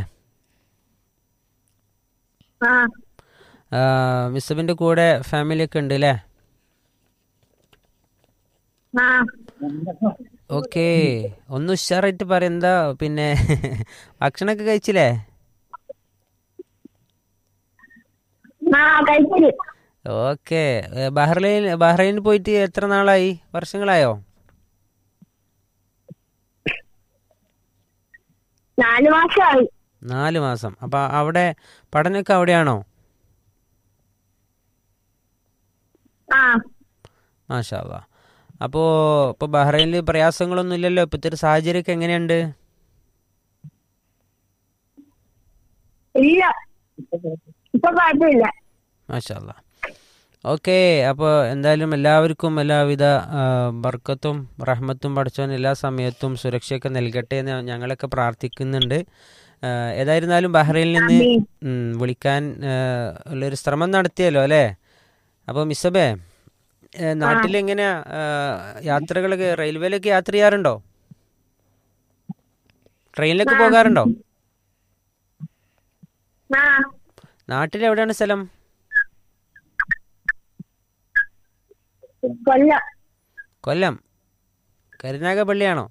ആ ആ, മിസബിന്റെ കൂടെ ഫാമിലി ഒക്കെ ഉണ്ട് അല്ലേ ആ ഓക്കെ ഒന്ന് ഉഷാറായിട്ട് പറ എന്താ പിന്നെ ഭക്ഷണമൊക്കെ കഴിച്ചില്ലേ ആ കഴിച്ചില്ല ഓക്കെ ബഹ്റൈൻ ബഹ്റൈനിൽ പോയിട്ട് എത്ര നാളായി വർഷങ്ങളായോ നാല് മാസമായി നാല് മാസം അപ്പൊ അവിടെ പഠനമൊക്കെ അവിടെയാണോ ആ മാഷാ അല്ലാ അപ്പോ ഇപ്പൊ ബഹ്റൈനിൽ പ്രയാസങ്ങളൊന്നും ഇല്ലല്ലോ ഇപ്പത്തെ ഒരു സാഹചര്യമൊക്കെ എങ്ങനെയുണ്ട് ഇല്ല ഇപ്പൊ കുഴപ്പമില്ല മാഷാ അല്ലാ ഓക്കെ അപ്പോൾ എന്തായാലും എല്ലാവർക്കും എല്ലാവിധ ആ, ബർക്കത്തും റഹ്മത്തും പഠിച്ചവൻ എല്ലാ സമയത്തും സുരക്ഷയൊക്കെ നൽകട്ടെ എന്ന് ഞങ്ങളൊക്കെ പ്രാർത്ഥിക്കുന്നുണ്ട് ആ, ഏതായിരുന്നാലും ബഹ്റൈനിൽ നിന്ന് ഉം, വിളിക്കാൻ ആ, ഉള്ളൊരു ശ്രമം നടത്തിയല്ലോ അല്ലേ അപ്പോൾ മിസ്സബേ ഏ, നാട്ടിലെങ്ങനെയാ ആ, യാത്രകളൊക്കെ റെയിൽവേയിലൊക്കെ യാത്ര ചെയ്യാറുണ്ടോ ട്രെയിനിലൊക്കെ പോകാറുണ്ടോ ആ നാട്ടിൽ എവിടെയാണ് സ്ഥലം കൊല്ലം കൊല്ലം കരുനാഗപ്പള്ളിയാണോ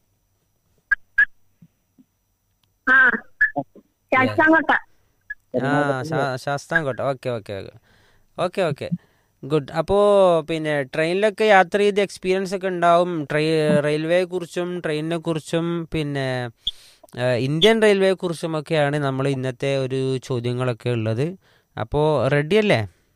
ആ ശാസ്താംകോട്ട ആ ശാ- Sasthamkotta okay okay okay okay okay good അപ്പോൾ പിന്നെ ട്രെയിനിലൊക്കെ യാത്ര ചെയ്ത എക്സ്പീരിയൻസ് ഒക്കെ ഉണ്ടാവും ട്രെയി റെയിൽവേയെ കുറിച്ചും ട്രെയിനിനെ കുറിച്ചും പിന്നെ ആ, ഇന്ത്യൻ റെയിൽവേയെ കുറിച്ചും ഒക്കെയാണ് നമ്മൾ ഇന്നത്തെ ഒരു ചോദ്യങ്ങളൊക്കെ ഉള്ളത് അപ്പോൾ റെഡിയല്ലേ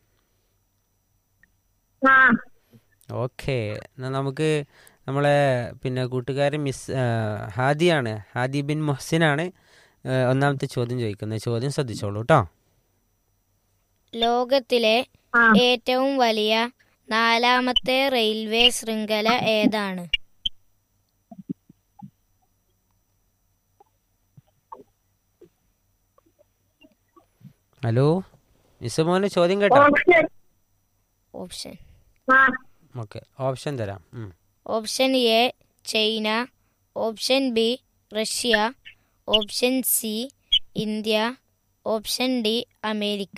ആ ഓക്കെ എന്നാൽ നമുക്ക് നമ്മളെ പിന്നെ കൂട്ടുകാരൻ മിസ് ആ, ഹാദിയാണ് ഹാദി ബിൻ മുഹസിനാണ് ആ, ഒന്നാമത്തെ ചോദ്യം ചോദിക്കുന്നത് ചോദ്യം ശ്രദ്ധിച്ചോളൂ കേട്ടോ ലോകത്തിലെ ആ ഏറ്റവും വലിയ നാലാമത്തെ റെയിൽവേ ശൃംഖല ഏതാണ് ഹലോ മിസ് മോനെ ചോദ്യം കേട്ടോ ഓപ്ഷൻ ഓപ്ഷൻ ആ ഓക്കെ ഓപ്ഷൻ തരാം ഉം. Option A China option B Russia option C India option D America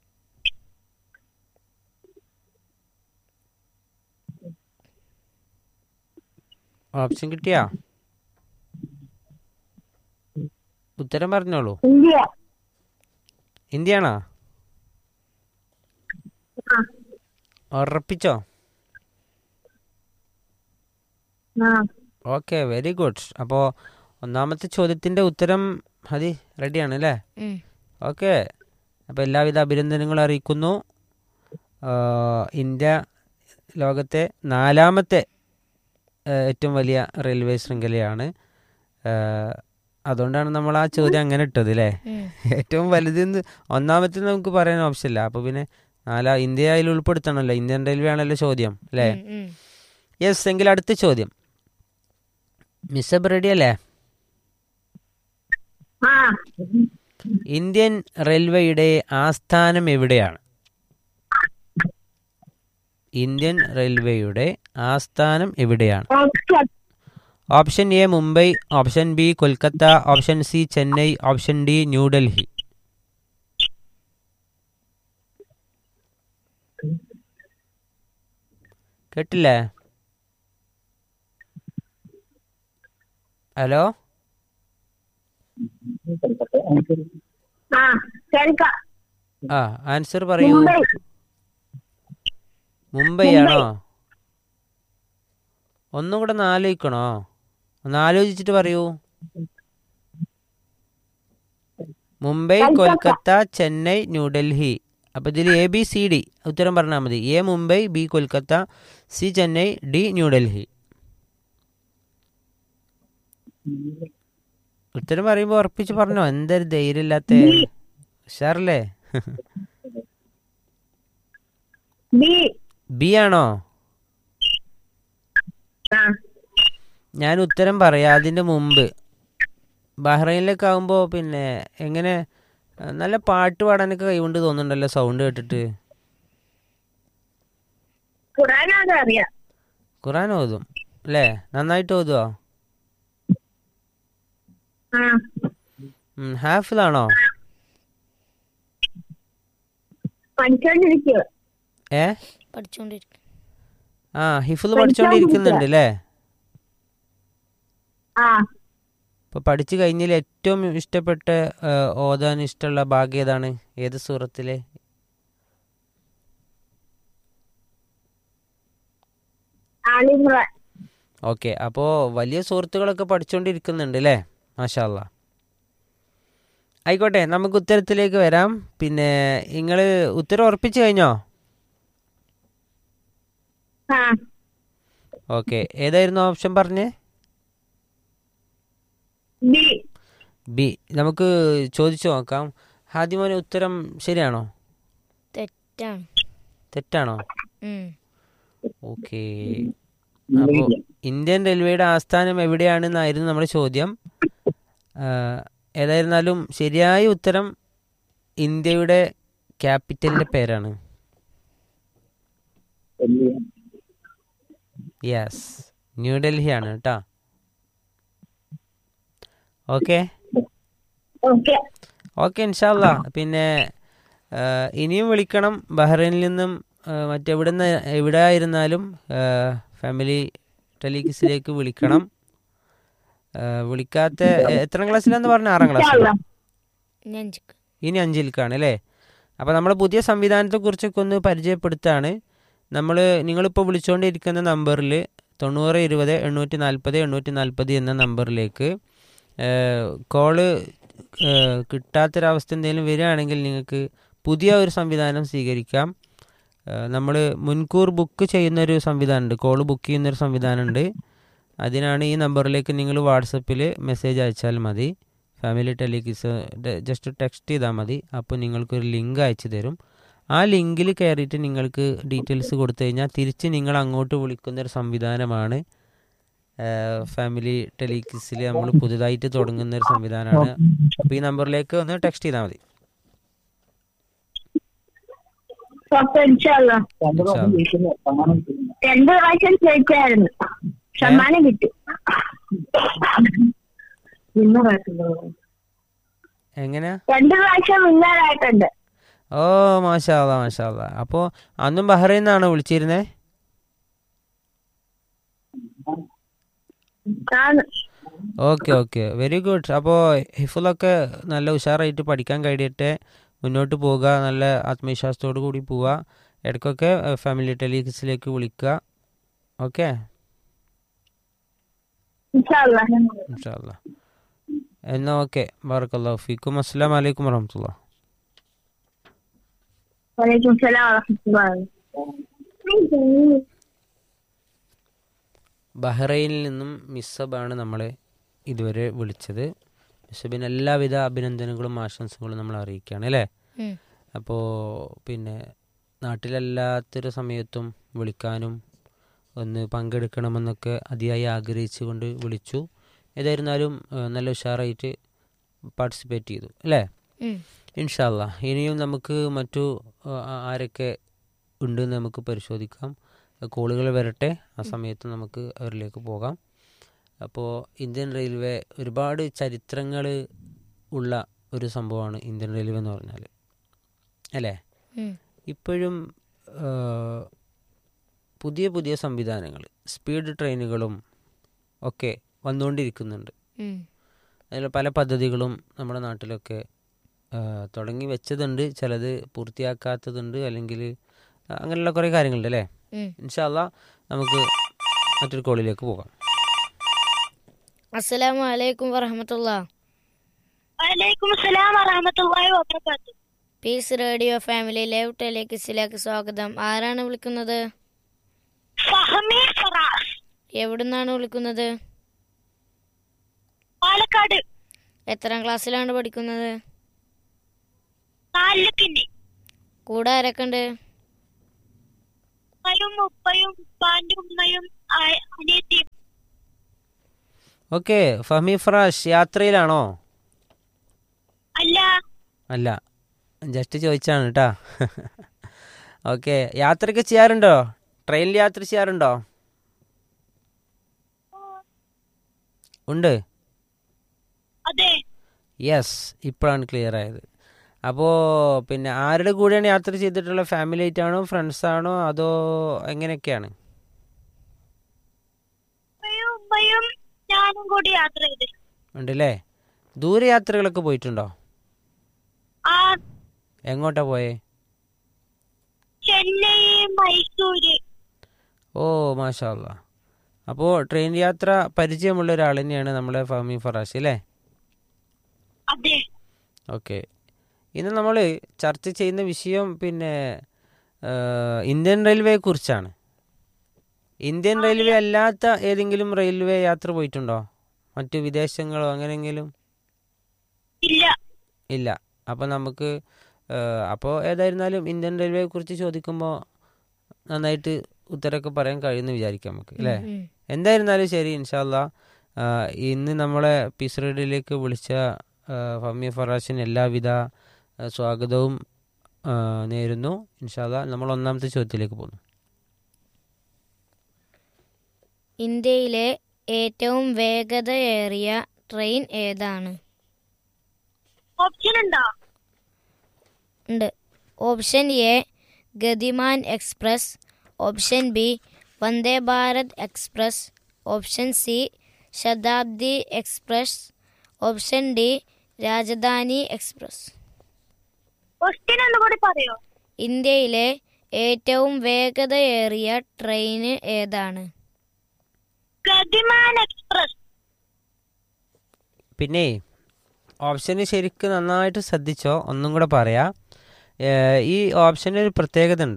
option കിട്ടിയാ ഉത്തരം പറഞ്ഞോളൂ ഇന്ത്യ ഇന്ത്യയാണോ ആ ഉറപ്പിച്ചോ ആ ഓക്കെ വെരി ഗുഡ് അപ്പോൾ ഒന്നാമത്തെ ചോദ്യത്തിൻ്റെ ഉത്തരം മതി റെഡിയാണ് അല്ലേ ഉം. ഓക്കെ അപ്പോൾ എല്ലാവിധ അഭിനന്ദനങ്ങളും അറിയിക്കുന്നു ആ, ഇന്ത്യ ലോകത്തെ നാലാമത്തെ ആ, ഏറ്റവും വലിയ റെയിൽവേ ശൃംഖലയാണ് ആ, അതുകൊണ്ടാണ് നമ്മൾ ആ ചോദ്യം അങ്ങനെ ഇട്ടത് അല്ലേ ഉം. ഏറ്റവും വലുതെന്ന് ഒന്നാമത്തെ നമുക്ക് പറയാൻ ഓപ്ഷൻ ഇല്ല അപ്പോൾ പിന്നെ നാലാ ഇന്ത്യ അതിൽ ഉൾപ്പെടുത്തണമല്ലോ ഇന്ത്യൻ റെയിൽവേ ആണല്ലോ ചോദ്യം അല്ലേ ഉം, ഉം. യെസ് എങ്കിൽ അടുത്ത ചോദ്യം മിസ്സബ് റെഡി അല്ലേ ആ ഇന്ത്യൻ റെയിൽവേയുടെ ആസ്ഥാനം എവിടെയാണ് ഇന്ത്യൻ റെയിൽവേയുടെ ആസ്ഥാനം എവിടെയാണ് option option A Mumbai option B Kolkata option C Chennai option D New Delhi കേട്ടില്ലേ ഹലോ ആ കേൾക്കാം ആ ആൻസർ പറയൂ മുംബൈ മുംബൈ ആണോ ഒന്നും കൂടെ ഒന്ന് ആലോചിക്കണോ ഒന്ന് ആലോചിച്ചിട്ട് പറയൂ മുംബൈ കൊൽക്കത്ത ചെന്നൈ ന്യൂഡൽഹി അപ്പൊ ഇതിൽ എ ബി സി ഡി ഉത്തരം പറഞ്ഞാൽ മതി A Mumbai B Kolkata C Chennai D New Delhi ഉത്തരം പറയുമ്പോൾ ഉറപ്പിച്ച് പറഞ്ഞോ എന്തൊരു ധൈര്യമില്ലാത്ത ഉഷാറല്ലേ ബി ബി ആണോ ഞാൻ ഉത്തരം പറയാം അതിൻ്റെ മുമ്പ് ബഹ്റൈനിലൊക്കെ ആകുമ്പോൾ പിന്നെ എങ്ങനെ ആ, നല്ല പാട്ട് പാടാനൊക്കെ കൈകൊണ്ട് തോന്നുന്നുണ്ടല്ലോ സൗണ്ട് കേട്ടിട്ട് ഖുറാനത് അറിയാം ഖുറാൻ ഓതും അല്ലേ നന്നായിട്ട് ഓതുവോ ആ ഉം, ഹാഫിലാണോ പഠിച്ചോണ്ടിരിക്കുക ഏ പഠിച്ചുകൊണ്ടിരിക്കും ആ ഹിഫിൽ പഠിച്ചുകൊണ്ടിരിക്കുന്നുണ്ട് അല്ലേ ആ ഇപ്പൊ പഠിച്ചു കഴിഞ്ഞതിൽ ഏറ്റവും ഇഷ്ടപ്പെട്ട ആ, ഓതാൻ ഇഷ്ടമുള്ള ഭാഗം ഏതാണ് ഏത് സൂറത്തിലെ ആലിമ്രാൻ ഓക്കെ അപ്പോൾ വലിയ സുഹൃത്തുക്കളൊക്കെ പഠിച്ചുകൊണ്ടിരിക്കുന്നുണ്ട് അല്ലേ മാഷാല്ല ആയിക്കോട്ടെ നമുക്ക് ഉത്തരത്തിലേക്ക് വരാം പിന്നെ നിങ്ങൾ ഉത്തരം ഉറപ്പിച്ചു കഴിഞ്ഞോ ആ ഓക്കെ ഏതായിരുന്നു ഓപ്ഷൻ പറഞ്ഞേ ബി ബി നമുക്ക് ചോദിച്ചു നോക്കാം ഹാദിമോനെ ഉത്തരം ശരിയാണോ തെറ്റാണ് തെറ്റാണോ ഉം. ഓക്കെ അപ്പോൾ ഇന്ത്യൻ റെയിൽവേയുടെ ആസ്ഥാനം എവിടെയാണെന്നായിരുന്നു നമ്മുടെ ചോദ്യം ആ, ഏതായിരുന്നാലും ശരിയായ ഉത്തരം ഇന്ത്യയുടെ ക്യാപിറ്റലിന്റെ പേരാണ് യെസ് ന്യൂഡൽഹിയാണ് കേട്ടോ ഓക്കെ ഓക്കെ ഓക്കെ ഇൻഷാല്ല പിന്നെ ആ, ഇനിയും വിളിക്കണം ബഹ്റൈനിൽ നിന്നും ആ, മറ്റെവിടെ നിന്ന് എവിടെ ആയിരുന്നാലും ആ, ഫാമിലി ടെലികിസിലേക്ക് വിളിക്കണം ആ, വിളിക്കാത്ത എത്ര ക്ലാസ്സിലാന്ന് പറഞ്ഞ ആറാം ക്ലാസ്സിൽ ഇനി അഞ്ചിക്ക് ഇനി അഞ്ചിൽക്കാണ് അല്ലേ അപ്പോൾ നമ്മൾ പുതിയ സംവിധാനത്തെക്കുറിച്ചൊക്കെ ഒന്ന് പരിചയപ്പെടുത്താണ് നമ്മൾ നിങ്ങളിപ്പോൾ വിളിച്ചുകൊണ്ടിരിക്കുന്ന നമ്പറിൽ തൊണ്ണൂറ് ഇരുപത് എണ്ണൂറ്റി നാൽപ്പത് എണ്ണൂറ്റി നാൽപ്പത് എന്ന നമ്പറിലേക്ക് കോള് കിട്ടാത്തൊരവസ്ഥ എന്തെങ്കിലും വരികയാണെങ്കിൽ നിങ്ങൾക്ക് പുതിയ ഒരു സംവിധാനം സ്വീകരിക്കാം നമ്മൾ മുൻകൂർ ബുക്ക് ചെയ്യുന്നൊരു സംവിധാനമുണ്ട് കോള് ബുക്ക് ചെയ്യുന്നൊരു സംവിധാനമുണ്ട് അതിനാണ് ഈ നമ്പറിലേക്ക് നിങ്ങൾ വാട്സപ്പിൽ മെസ്സേജ് അയച്ചാൽ മതി ഫാമിലി ടെലികിസ് ജസ്റ്റ് ടെക്സ്റ്റ് ചെയ്താൽ മതി അപ്പോൾ നിങ്ങൾക്കൊരു ലിങ്ക് അയച്ചു തരും ആ ലിങ്കിൽ കയറിയിട്ട് നിങ്ങൾക്ക് ഡീറ്റെയിൽസ് കൊടുത്തു കഴിഞ്ഞാൽ തിരിച്ച് നിങ്ങൾ അങ്ങോട്ട് വിളിക്കുന്ന ഒരു സംവിധാനമാണ് ഫാമിലി ടെലികിസിൽ നമ്മൾ പുതുതായിട്ട് തുടങ്ങുന്ന ഒരു സംവിധാനമാണ് അപ്പോൾ ഈ നമ്പറിലേക്ക് ഒന്ന് ടെക്സ്റ്റ് ചെയ്താൽ മതി ഓക്കെ ഇൻഷാല്ലാ രണ്ട് പ്രാവശ്യം ചോദിച്ചായിരുന്നു സമ്മാനം കിട്ടി എങ്ങനെയാ രണ്ട് പ്രാവശ്യം വിന്നറായിട്ടുണ്ട് ഓ മാഷാ അല്ലാ മാഷാ അല്ലാ അപ്പോൾ അന്നും ബഹ്റൈനിൽ നിന്നാണോ വിളിച്ചിരുന്നേ ആണ് ഓക്കെ ഓക്കെ വെരി ഗുഡ് അപ്പോൾ ഹിഫുലൊക്കെ നല്ല ഉഷാറായിട്ട് പഠിക്കാൻ കഴിയട്ടെ മുന്നോട്ട് പോവുക നല്ല ആത്മവിശ്വാസത്തോടു കൂടി പോവുക ഇടയ്ക്കൊക്കെ ഫാമിലി ടെലിക്സിലേക്ക് വിളിക്കുക ഓക്കെ ഇൻഷാല്ലാ ഇൻഷാല്ല എന്നാൽ ഓക്കെ ബാറക്കല്ലാ ഫീക്കും അസ്സാം വലൈക്കും വറഹമത്തുള്ള വലൈക്കും സലാം വറഹ്മത്തുള്ളാഹി ബഹ്റൈനിൽ നിന്നും മിസ്സബാണ് നമ്മളെ ഇതുവരെ വിളിച്ചത് മിസ്സബിന് എല്ലാവിധ അഭിനന്ദനങ്ങളും ആശംസകളും നമ്മൾ അറിയിക്കുകയാണ് അല്ലേ ഉം. അപ്പോൾ പിന്നെ നാട്ടിലല്ലാത്തൊരു സമയത്തും വിളിക്കാനും ഒന്ന് പങ്കെടുക്കണമെന്നൊക്കെ അതിയായി ആഗ്രഹിച്ചുകൊണ്ട് വിളിച്ചു ഏതായിരുന്നാലും ഏഹ്, നല്ല ഉഷാറായിട്ട് പാർട്ടിസിപ്പേറ്റ് ചെയ്തു അല്ലേ ഉം. ഇൻഷാല്ല ഇനിയും നമുക്ക് മറ്റു ആ, ആരൊക്കെ ഉണ്ടെന്ന് നമുക്ക് പരിശോധിക്കാം കോളുകൾ വരട്ടെ ആ സമയത്ത് നമുക്ക് അവരിലേക്ക് പോകാം അപ്പോൾ ഇന്ത്യൻ റെയിൽവേ ഒരുപാട് ചരിത്രങ്ങൾ ഉള്ള ഒരു സംഭവമാണ് ഇന്ത്യൻ റെയിൽവേ എന്ന് പറഞ്ഞാൽ അല്ലേ ഉം. ഇപ്പോഴും ആ, പുതിയ പുതിയ സംവിധാനങ്ങൾ സ്പീഡ് ട്രെയിനുകളും ഒക്കെ വന്നുകൊണ്ടിരിക്കുന്നുണ്ട് ഉം. അതിൽ പല പദ്ധതികളും നമ്മുടെ നാട്ടിലൊക്കെ ആ, തുടങ്ങി വെച്ചതുണ്ട് ചിലത് പൂർത്തിയാക്കാത്തതുണ്ട് അല്ലെങ്കിൽ അങ്ങനെയുള്ള കുറേ കാര്യങ്ങളുണ്ട് അല്ലേ ഉം. ഇൻഷാല്ല നമുക്ക് മറ്റൊരു കോളിലേക്ക് പോകാം അസ്സലാമു അലൈക്കും വറഹമത്തുള്ള വലൈക്കും സലാം വറഹ്മത്തുള്ളാഹി വബറകാത്തു പീസ് റേഡിയോ ഫാമിലി ലൈവ് ടെലികിസിലേക്ക് സ്വാഗതം ആരാണ് വിളിക്കുന്നത് ഫഹമി ഫറാസ് എവിടുന്നാണ് വിളിക്കുന്നത് പാലക്കാട് എത്രാം ക്ലാസ്സിലാണ് പഠിക്കുന്നത് നാലിലക്കിന്റെ കൂടെ ആരൊക്കെ ഉണ്ട് ഉമ്മയും ഉപ്പയും ഉപ്പാന്റെ ഉമ്മയും അനിയത്തിയും ഓക്കെ ഫഹ്മി ഫറാഷ് യാത്രയിലാണോ അല്ല അല്ല ജസ്റ്റ് ചോദിച്ചാണ് കേട്ടാ ഓക്കെ യാത്രയൊക്കെ ചെയ്യാറുണ്ടോ ട്രെയിനിൽ യാത്ര ചെയ്യാറുണ്ടോ ഉണ്ട് അതെ യെസ് ഇപ്പോഴാണ് ക്ലിയർ ആയത് അപ്പോൾ പിന്നെ ആരുടെ കൂടെയാണ് യാത്ര ചെയ്തിട്ടുള്ളത് ഫാമിലി ആയിട്ടാണോ ഫ്രണ്ട്സ് ആണോ അതോ എങ്ങനെയൊക്കെയാണ് ഉമ്മയും ഉമ്മയും ഞാനും കൂടി യാത്ര ചെയ്ത് ഉണ്ടല്ലേ ദൂരെ യാത്രകളൊക്കെ പോയിട്ടുണ്ടോ ആ എങ്ങോട്ടാ പോയേ ചെന്നൈ മൈസൂര് ഓ മാഷാ അല്ലാ അപ്പോൾ ട്രെയിൻ യാത്ര പരിചയമുള്ള ഒരാൾ തന്നെയാണ് നമ്മളെ ഫഹമി ഫറാഷ് അല്ലേ അതെ ഓക്കെ ഇന്ന് നമ്മൾ ചർച്ച ചെയ്യുന്ന വിഷയം പിന്നെ ആ, ഇന്ത്യൻ റെയിൽവേയെ കുറിച്ചാണ് ഇന്ത്യൻ റെയിൽവേ അല്ലാത്ത ഏതെങ്കിലും റെയിൽവേ യാത്ര പോയിട്ടുണ്ടോ മറ്റു വിദേശങ്ങളോ അങ്ങനെയെങ്കിലും ഇല്ല ഇല്ല അപ്പോൾ നമുക്ക് അപ്പോൾ ഏതായിരുന്നാലും ഇന്ത്യൻ റെയിൽവേയെ കുറിച്ച് ചോദിക്കുമ്പോൾ നന്നായിട്ട് ഉത്തരമൊക്കെ പറയാൻ കഴിയുമെന്ന് വിചാരിക്കാം നമുക്ക് അല്ലേ ഉം. എന്തായിരുന്നാലും ശരി ഇൻഷാല്ല ഇന്ന് നമ്മളെ പീസ് റേഡിയോയിലേക്ക് വിളിച്ച ആ, ഫഹ്മി ഫറാഷിന് എല്ലാവിധ ആ, സ്വാഗതവും ആ, നേരുന്നു ഇൻഷാല്ല നമ്മൾ ഒന്നാമത്തെ ചോദ്യത്തിലേക്ക് പോകുന്നു ഇന്ത്യയിലെ ഏറ്റവും വേഗതയേറിയ ട്രെയിൻ ഏതാണ് ഓപ്ഷൻ ഉണ്ടോ ഉണ്ട് option A Gatimaan express option B Vande Bharat express option C Shatabdi express option D Rajdhani express question ഒന്നുകൂടി പറയോ ഇന്ത്യയിലെ ഏറ്റവും വേഗതയേറിയ ട്രെയിൻ ഏതാണ് ഗതിമാൻ എക്സ്പ്രസ് പിന്നെ ഓപ്ഷന് ശരിക്കും നന്നായിട്ട് ശ്രദ്ധിച്ചോ ഒന്നും കൂടെ പറയാം ഏ, ഈ ഓപ്ഷന് ഒരു പ്രത്യേകത ഉണ്ട്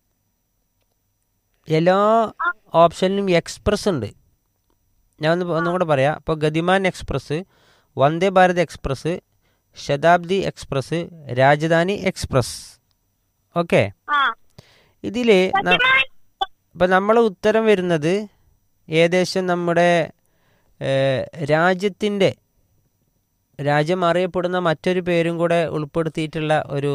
എല്ലാ ഓപ്ഷനിലും എക്സ്പ്രസ് ഉണ്ട് ഞാൻ ഒന്ന് ഒന്നും കൂടെ പറയാം അപ്പോൾ Gatimaan express Vande Bharat express Shatabdi express Rajdhani express okay ആ ഇതിൽ ഗതിമാൻ അപ്പം നമ്മളെ ഉത്തരം വരുന്നത് ഏകദേശം നമ്മുടെ രാജ്യത്തിൻ്റെ രാജ്യം അറിയപ്പെടുന്ന മറ്റൊരു പേരും കൂടെ ഉൾപ്പെടുത്തിയിട്ടുള്ള ഒരു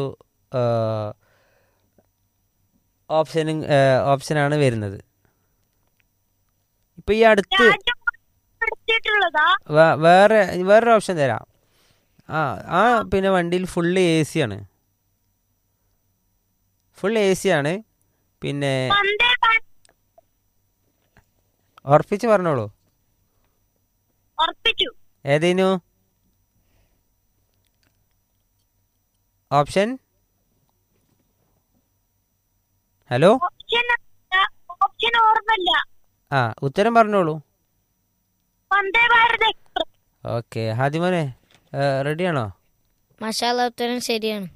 ഓപ്ഷനും ഓപ്ഷനാണ് വരുന്നത് ഇപ്പം ഈ അടുത്ത് രാജ്യം എടുത്തിട്ടുള്ളതാ വേ- വേറെ വേറൊരു ഓപ്ഷൻ തരാം ആ ആ പിന്നെ വണ്ടിയിൽ ഫുള്ള് എ സി ആണ് ഫുൾ എ സി ആണ് പിന്നെ വന്ദേ ഭാരത് ഉറപ്പിച്ച് പറഞ്ഞോളൂ ഉറപ്പിച്ചു ഏതേനു ഓപ്ഷൻ ഹലോ ഓപ്ഷൻ ഓപ്ഷൻ ഓർമ്മല്ല ആ ഉത്തരം പറഞ്ഞോളൂ വന്ദേ ഭാരത് എക്സ്പ്രസ് ഓക്കെ ഹാദിമോനെ റെഡിയാണോ മഷാല ഉത്തരം ശരിയാണ്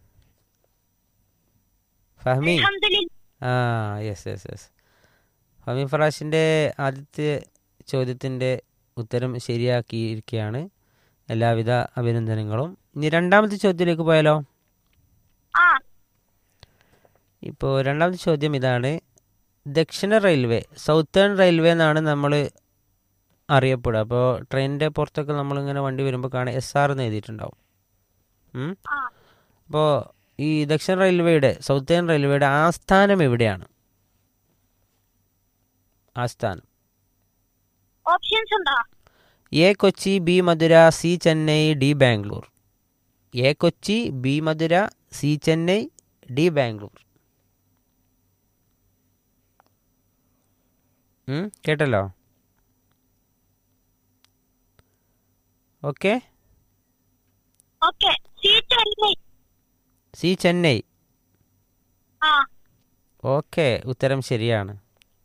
ഫഹമി അൽഹംദുലില്ലാ ആ യെസ് യെസ് യെസ് ഫഹമി ഫറാഷിൻ്റെ ആദ്യത്തെ ചോദ്യത്തിൻ്റെ ഉത്തരം ശരിയാക്കിയിരിക്കുകയാണ് എല്ലാവിധ അഭിനന്ദനങ്ങളും ഇനി രണ്ടാമത്തെ ചോദ്യത്തിലേക്ക് പോയാലോ ആ ഇപ്പോൾ രണ്ടാമത്തെ ചോദ്യം ഇതാണ് ദക്ഷിണ റെയിൽവേ സൗത്തേൺ റെയിൽവേ എന്നാണ് നമ്മൾ അറിയപ്പെടുക അപ്പോൾ ട്രെയിനിൻ്റെ പുറത്തൊക്കെ നമ്മളിങ്ങനെ വണ്ടി വരുമ്പോൾ കാണാൻ എസ് ആർ എന്ന് എഴുതിയിട്ടുണ്ടാവും ഉം? ആ അപ്പോൾ ഈ ദക്ഷിണ റെയിൽവേയുടെ സൗത്തേൺ റെയിൽവേയുടെ ആസ്ഥാനം എവിടെയാണ് ആസ്ഥാനം ഓപ്ഷൻസ് ഉണ്ടോ A Kochi B Madurai C Chennai D Bangalore A Kochi B Madurai C Chennai D Bangalore ഉം, കേട്ടല്ലോ okay okay C Chennai C Chennai ആ ഓക്കെ ഉത്തരം ശരിയാണ്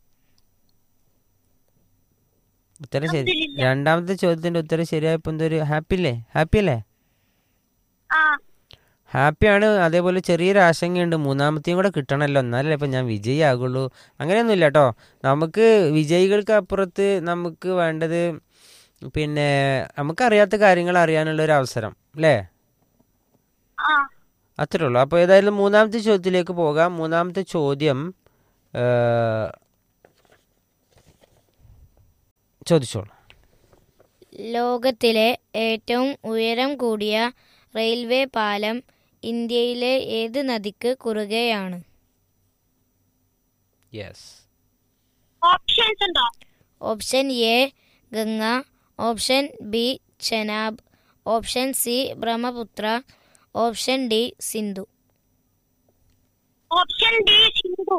ഉത്തരം ശരി അൽഹംദുലില്ലാ. രണ്ടാമത്തെ ചോദ്യത്തിന്റെ ഉത്തരം ശരിയായപ്പോൾ എന്തൊരു ഹാപ്പി അല്ലേ ഹാപ്പി അല്ലേ ആ ഹാപ്പിയാണ് അതേപോലെ ചെറിയൊരു ആശങ്കയുണ്ട് മൂന്നാമത്തെയും കൂടെ കിട്ടണമല്ലോ എന്നാലല്ലേ ഇപ്പം ഞാൻ വിജയി ആകുള്ളൂ അങ്ങനെയൊന്നുമില്ല കേട്ടോ നമുക്ക് വിജയികൾക്ക് അപ്പുറത്ത് നമുക്ക് വേണ്ടത് പിന്നെ നമുക്കറിയാത്ത കാര്യങ്ങൾ അറിയാനുള്ള ഒരു അവസരം അല്ലേ ആ അത്രേ ഉള്ളൂ അപ്പോൾ ഏതായാലും മൂന്നാമത്തെ ചോദ്യത്തിലേക്ക് പോകാം മൂന്നാമത്തെ ചോദ്യം ഏ, ചോദിച്ചോളൂ ലോകത്തിലെ ഏറ്റവും ഉയരം കൂടിയ റെയിൽവേ പാലം ഇന്ത്യയിലെ ഏത് നദിക്ക് കുറുകെയാണ് യെസ് ഓപ്ഷൻസ് ഉണ്ടോ option A Ganga option B Chenab option C Brahmaputra option D Sindhu option D Sindhu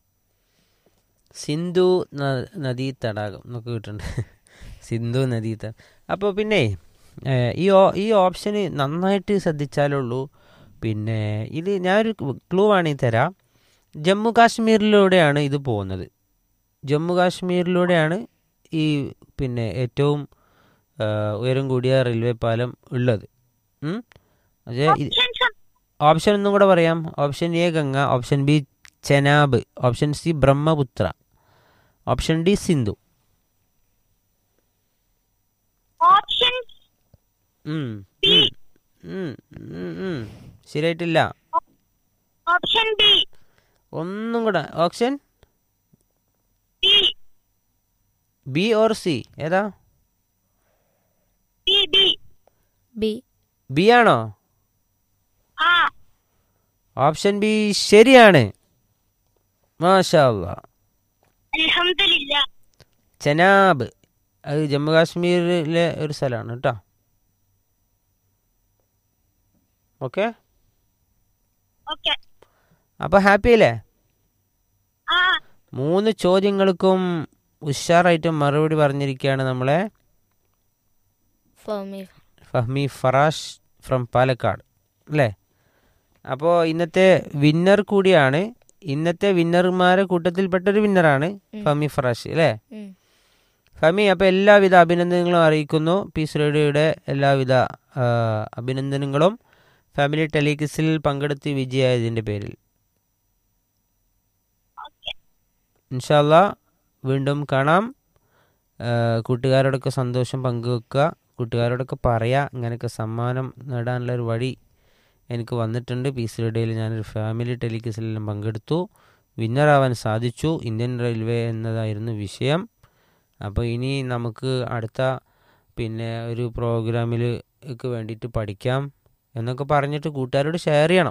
Sindhu ന- നദീ തടാകം എന്നൊക്കെ കിട്ടുന്നുണ്ട് സിന്ധു നദീ തടാകം അപ്പോൾ പിന്നെ ഏഹ്, ഈ ഓ ഈ ഓപ്ഷന് നന്നായിട്ട് ശ്രദ്ധിച്ചാലുള്ളൂ പിന്നെ ഇത് ഞാനൊരു ക്ലൂ വേണമെങ്കിൽ തരാം ജമ്മു കാശ്മീരിലൂടെയാണ് ഇത് പോകുന്നത് ജമ്മു കാശ്മീരിലൂടെയാണ് ഈ പിന്നെ ഏറ്റവും ഏഹ്, ഉയരം കൂടിയ റെയിൽവേ പാലം ഉള്ളത് ഉം? പക്ഷേ ഇത് ഓപ്ഷൻസ് ഓപ്ഷൻ ഒന്നും കൂടെ പറയാം option A Ganga option B Chenab option C Brahmaputra option D Sindhu option ഉം, ഉം, ഉം, ഉം, ഉം. ശരിയായിട്ടില്ല ഓപ്ഷൻ ബി ഒന്നും കൂടെ option B B or C ഏതാ ബി ബി ബി ബി ആണോ ആ ഓപ്ഷൻ ബി ശരിയാണ് മാഷാ അല്ലാ അൽഹംദുലില്ല ചെനാബ് അത് ജമ്മു കാശ്മീരിലെ ഒരു സ്ഥലമാണ് കേട്ടോ ഓക്കെ ഓക്കെ അപ്പോൾ ഹാപ്പി അല്ലേ ആ മൂന്ന് ചോദ്യങ്ങൾക്കും ഉഷാറായിട്ട് മറുപടി പറഞ്ഞിരിക്കുകയാണ് നമ്മളെ ഫോമി ഫഹ്മി ഫറാഷ് ഫ്രം പാലക്കാട് അല്ലേ അപ്പോൾ ഇന്നത്തെ വിന്നർ കൂടിയാണ് ഇന്നത്തെ വിന്നർമാരെ കൂട്ടത്തിൽപ്പെട്ടൊരു വിന്നറാണ് ഫഹ്മി ഫറാഷ് അല്ലേ ഉം. ഫഹ്മി അപ്പോൾ എല്ലാവിധ അഭിനന്ദനങ്ങളും അറിയിക്കുന്നു പീസ് റേഡിയോയുടെ എല്ലാവിധ ആ, അഭിനന്ദനങ്ങളും ഫാമിലി ടെലികിസിൽ പങ്കെടുത്ത് വിജയായതിൻ്റെ പേരിൽ ഇൻഷാല്ല വീണ്ടും കാണാം ആ, കൂട്ടുകാരോടൊക്കെ സന്തോഷം പങ്കുവെക്കുക കൂട്ടുകാരോടൊക്കെ പറയാ ഇങ്ങനെയൊക്കെ സമ്മാനം നേടാനുള്ള ഒരു വഴി എനിക്ക് വന്നിട്ടുണ്ട് പീസ് റേഡിയോയിൽ ഞാനൊരു ഫാമിലി ടെലികിസിലെല്ലാം പങ്കെടുത്തു വിന്നറാവാൻ സാധിച്ചു ഇന്ത്യൻ റെയിൽവേ എന്നതായിരുന്നു വിഷയം അപ്പോൾ ഇനി നമുക്ക് അടുത്ത പിന്നെ ഒരു പ്രോഗ്രാമിലേക്ക് വേണ്ടിയിട്ട് പഠിക്കാം എന്നൊക്കെ പറഞ്ഞിട്ട് കൂട്ടുകാരോട് ഷെയർ ചെയ്യണം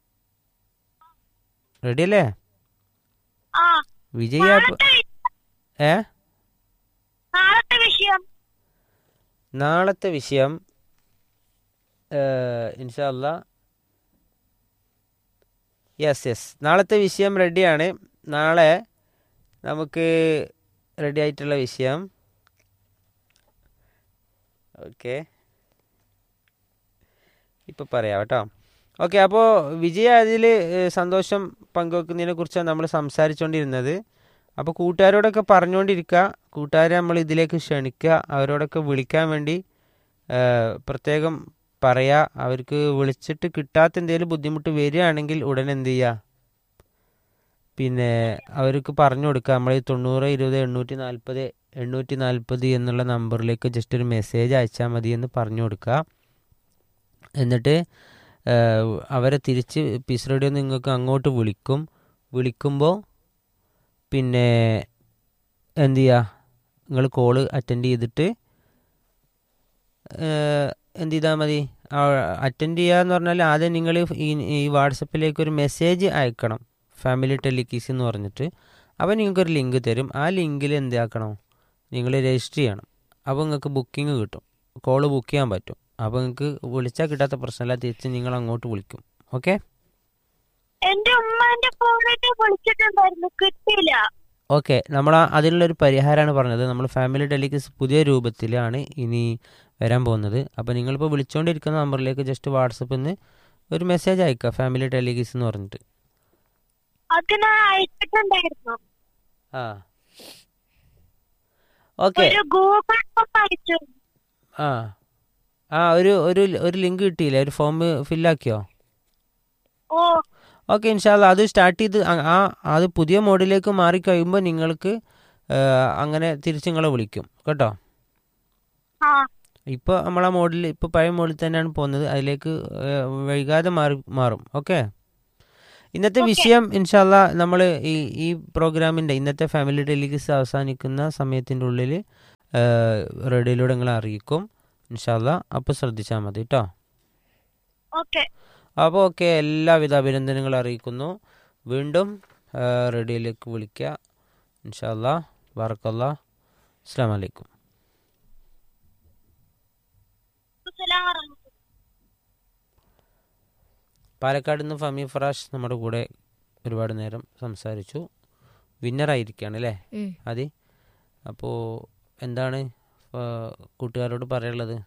റെഡി അല്ലേ ആ വിജയ നാളത്തെ വി- ഏ നാളത്തെ വിഷയം നാളത്തെ വിഷയം ഇൻഷല്ല യെസ് യെസ് നാളത്തെ വിഷയം റെഡിയാണ് നാളെ നമുക്ക് റെഡി ആയിട്ടുള്ള വിഷയം ഓക്കെ ഇപ്പോൾ പറയാം കേട്ടോ ഓക്കെ അപ്പോൾ വിജയ അതിൽ സന്തോഷം പങ്കുവെക്കുന്നതിനെ കുറിച്ചാണ് നമ്മൾ സംസാരിച്ചുകൊണ്ടിരുന്നത് അപ്പോൾ കൂട്ടുകാരോടൊക്കെ പറഞ്ഞുകൊണ്ടിരിക്കുക കൂട്ടുകാരെ നമ്മൾ ഇതിലേക്ക് ക്ഷണിക്കുക അവരോടൊക്കെ വിളിക്കാൻ വേണ്ടി ആ, പ്രത്യേകം പറയാ അവർക്ക് വിളിച്ചിട്ട് കിട്ടാത്ത എന്തെങ്കിലും ബുദ്ധിമുട്ട് വരികയാണെങ്കിൽ ഉടനെ എന്ത് ചെയ്യുക പിന്നെ അവർക്ക് പറഞ്ഞു കൊടുക്കുക നമ്മൾ ഈ തൊണ്ണൂറ് ഇരുപത് എണ്ണൂറ്റി നാൽപ്പത് എണ്ണൂറ്റി നാൽപ്പത് എന്നുള്ള നമ്പറിലേക്ക് ജസ്റ്റ് ഒരു മെസ്സേജ് അയച്ചാൽ മതി എന്ന് പറഞ്ഞു കൊടുക്കുക എന്നിട്ട് ആ, അവരെ തിരിച്ച് പീസ് റേഡിയോ നിങ്ങൾക്ക് അങ്ങോട്ട് വിളിക്കും വിളിക്കുമ്പോൾ പിന്നെ എന്ത് ചെയ്യുക നിങ്ങൾ കോള് അറ്റൻഡ് ചെയ്തിട്ട് ഏഹ്, എന്ത് ചെയ്താൽ മതി അറ്റൻഡ് ചെയ്യുക എന്ന് പറഞ്ഞാൽ ആദ്യം നിങ്ങൾ ഈ ഈ വാട്സപ്പിലേക്ക് ഒരു മെസ്സേജ് അയക്കണം ഫാമിലി ടെലിക്കീസ് എന്ന് പറഞ്ഞിട്ട് അപ്പോൾ നിങ്ങൾക്കൊരു ലിങ്ക് തരും ആ ലിങ്കിൽ എന്താക്കണം നിങ്ങൾ രജിസ്റ്റർ ചെയ്യണം അപ്പോൾ നിങ്ങൾക്ക് ബുക്കിംഗ് കിട്ടും കോള് ബുക്ക് ചെയ്യാൻ പറ്റും അപ്പോൾ നിങ്ങൾക്ക് വിളിച്ചാൽ കിട്ടാത്ത പ്രശ്നമില്ല തിരിച്ച് നിങ്ങൾ അങ്ങോട്ട് വിളിക്കും ഓക്കെ എന്റെ ഉമ്മാന്റെ ഫോണിട്ട് വിളിച്ചിട്ടുണ്ടായിരുന്നു കിട്ടിയില്ല ഓക്കെ നമ്മൾ ആ- അതിനുള്ളൊരു പരിഹാരമാണ് പറഞ്ഞത് നമ്മൾ ഫാമിലി ടെലിക്കസ് പുതിയ രൂപത്തിലാണ് ഇനി വരാൻ പോകുന്നത് അപ്പോൾ നിങ്ങളിപ്പോൾ വിളിച്ചുകൊണ്ടിരിക്കുന്ന നമ്പറിലേക്ക് ജസ്റ്റ് വാട്സപ്പിൽ നിന്ന് ഒരു മെസ്സേജ് അയക്കുക ഫാമിലി ടെലിക്കസ് എന്ന് പറഞ്ഞിട്ട് അത് ഞാൻ അയച്ചിട്ടുണ്ടായിരുന്നു ആ ഓക്കെ ഒരു ഗൂഗിൾ ഫോം അയച്ചു ആ ആ ഒരു ഒരു ഒരു ലിങ്ക് കിട്ടിയില്ലേ ഒരു ഫോം ഫില്ലാക്കിയോ ഓ ഓക്കെ ഇൻഷാല്ല അത് സ്റ്റാർട്ട് ചെയ്ത് ആ- ആ അത് പുതിയ മോഡിലേക്ക് മാറിക്കഴിയുമ്പോൾ നിങ്ങൾക്ക് ആ, അങ്ങനെ തിരിച്ച് നിങ്ങളെ വിളിക്കും കേട്ടോ ആ ഇപ്പോൾ നമ്മൾ ആ മോഡിൽ ഇപ്പോൾ പഴയ മോഡിൽ തന്നെയാണ് പോകുന്നത് അതിലേക്ക് ഏഹ്, വൈകാതെ മാറി മാറും ഓക്കെ ഇന്നത്തെ വിഷയം ഇൻഷാല്ല നമ്മൾ ഈ ഈ പ്രോഗ്രാമിൻ്റെ ഇന്നത്തെ ഫാമിലി ടെലിഗസ് അവസാനിക്കുന്ന സമയത്തിൻ്റെ ഉള്ളിൽ റേഡിയോയിലൂടെ നിങ്ങളെ അറിയിക്കും ഇൻഷാല്ല അപ്പോൾ ശ്രദ്ധിച്ചാൽ മതി കേട്ടോ ഓക്കെ അപ്പോൾ ഓക്കെ എല്ലാവിധ അഭിനന്ദനങ്ങളും അറിയിക്കുന്നു വീണ്ടും ആ, റേഡിയോയിലേക്ക് വിളിക്കുക ഇൻഷാല്ല ബാറക്കല്ല അസ്സാം വലൈക്കും അസ്സലാമു അലൈക്കും. പാലക്കാട് നിന്ന് ഫമി ഫറാഷ് നമ്മുടെ കൂടെ ഒരുപാട് നേരം സംസാരിച്ചു വിന്നറായിരിക്കുകയാണ് അല്ലേ ഉം. അതി അപ്പോൾ എന്താണ് ആ, കൂട്ടുകാരോട് പറയാനുള്ളത്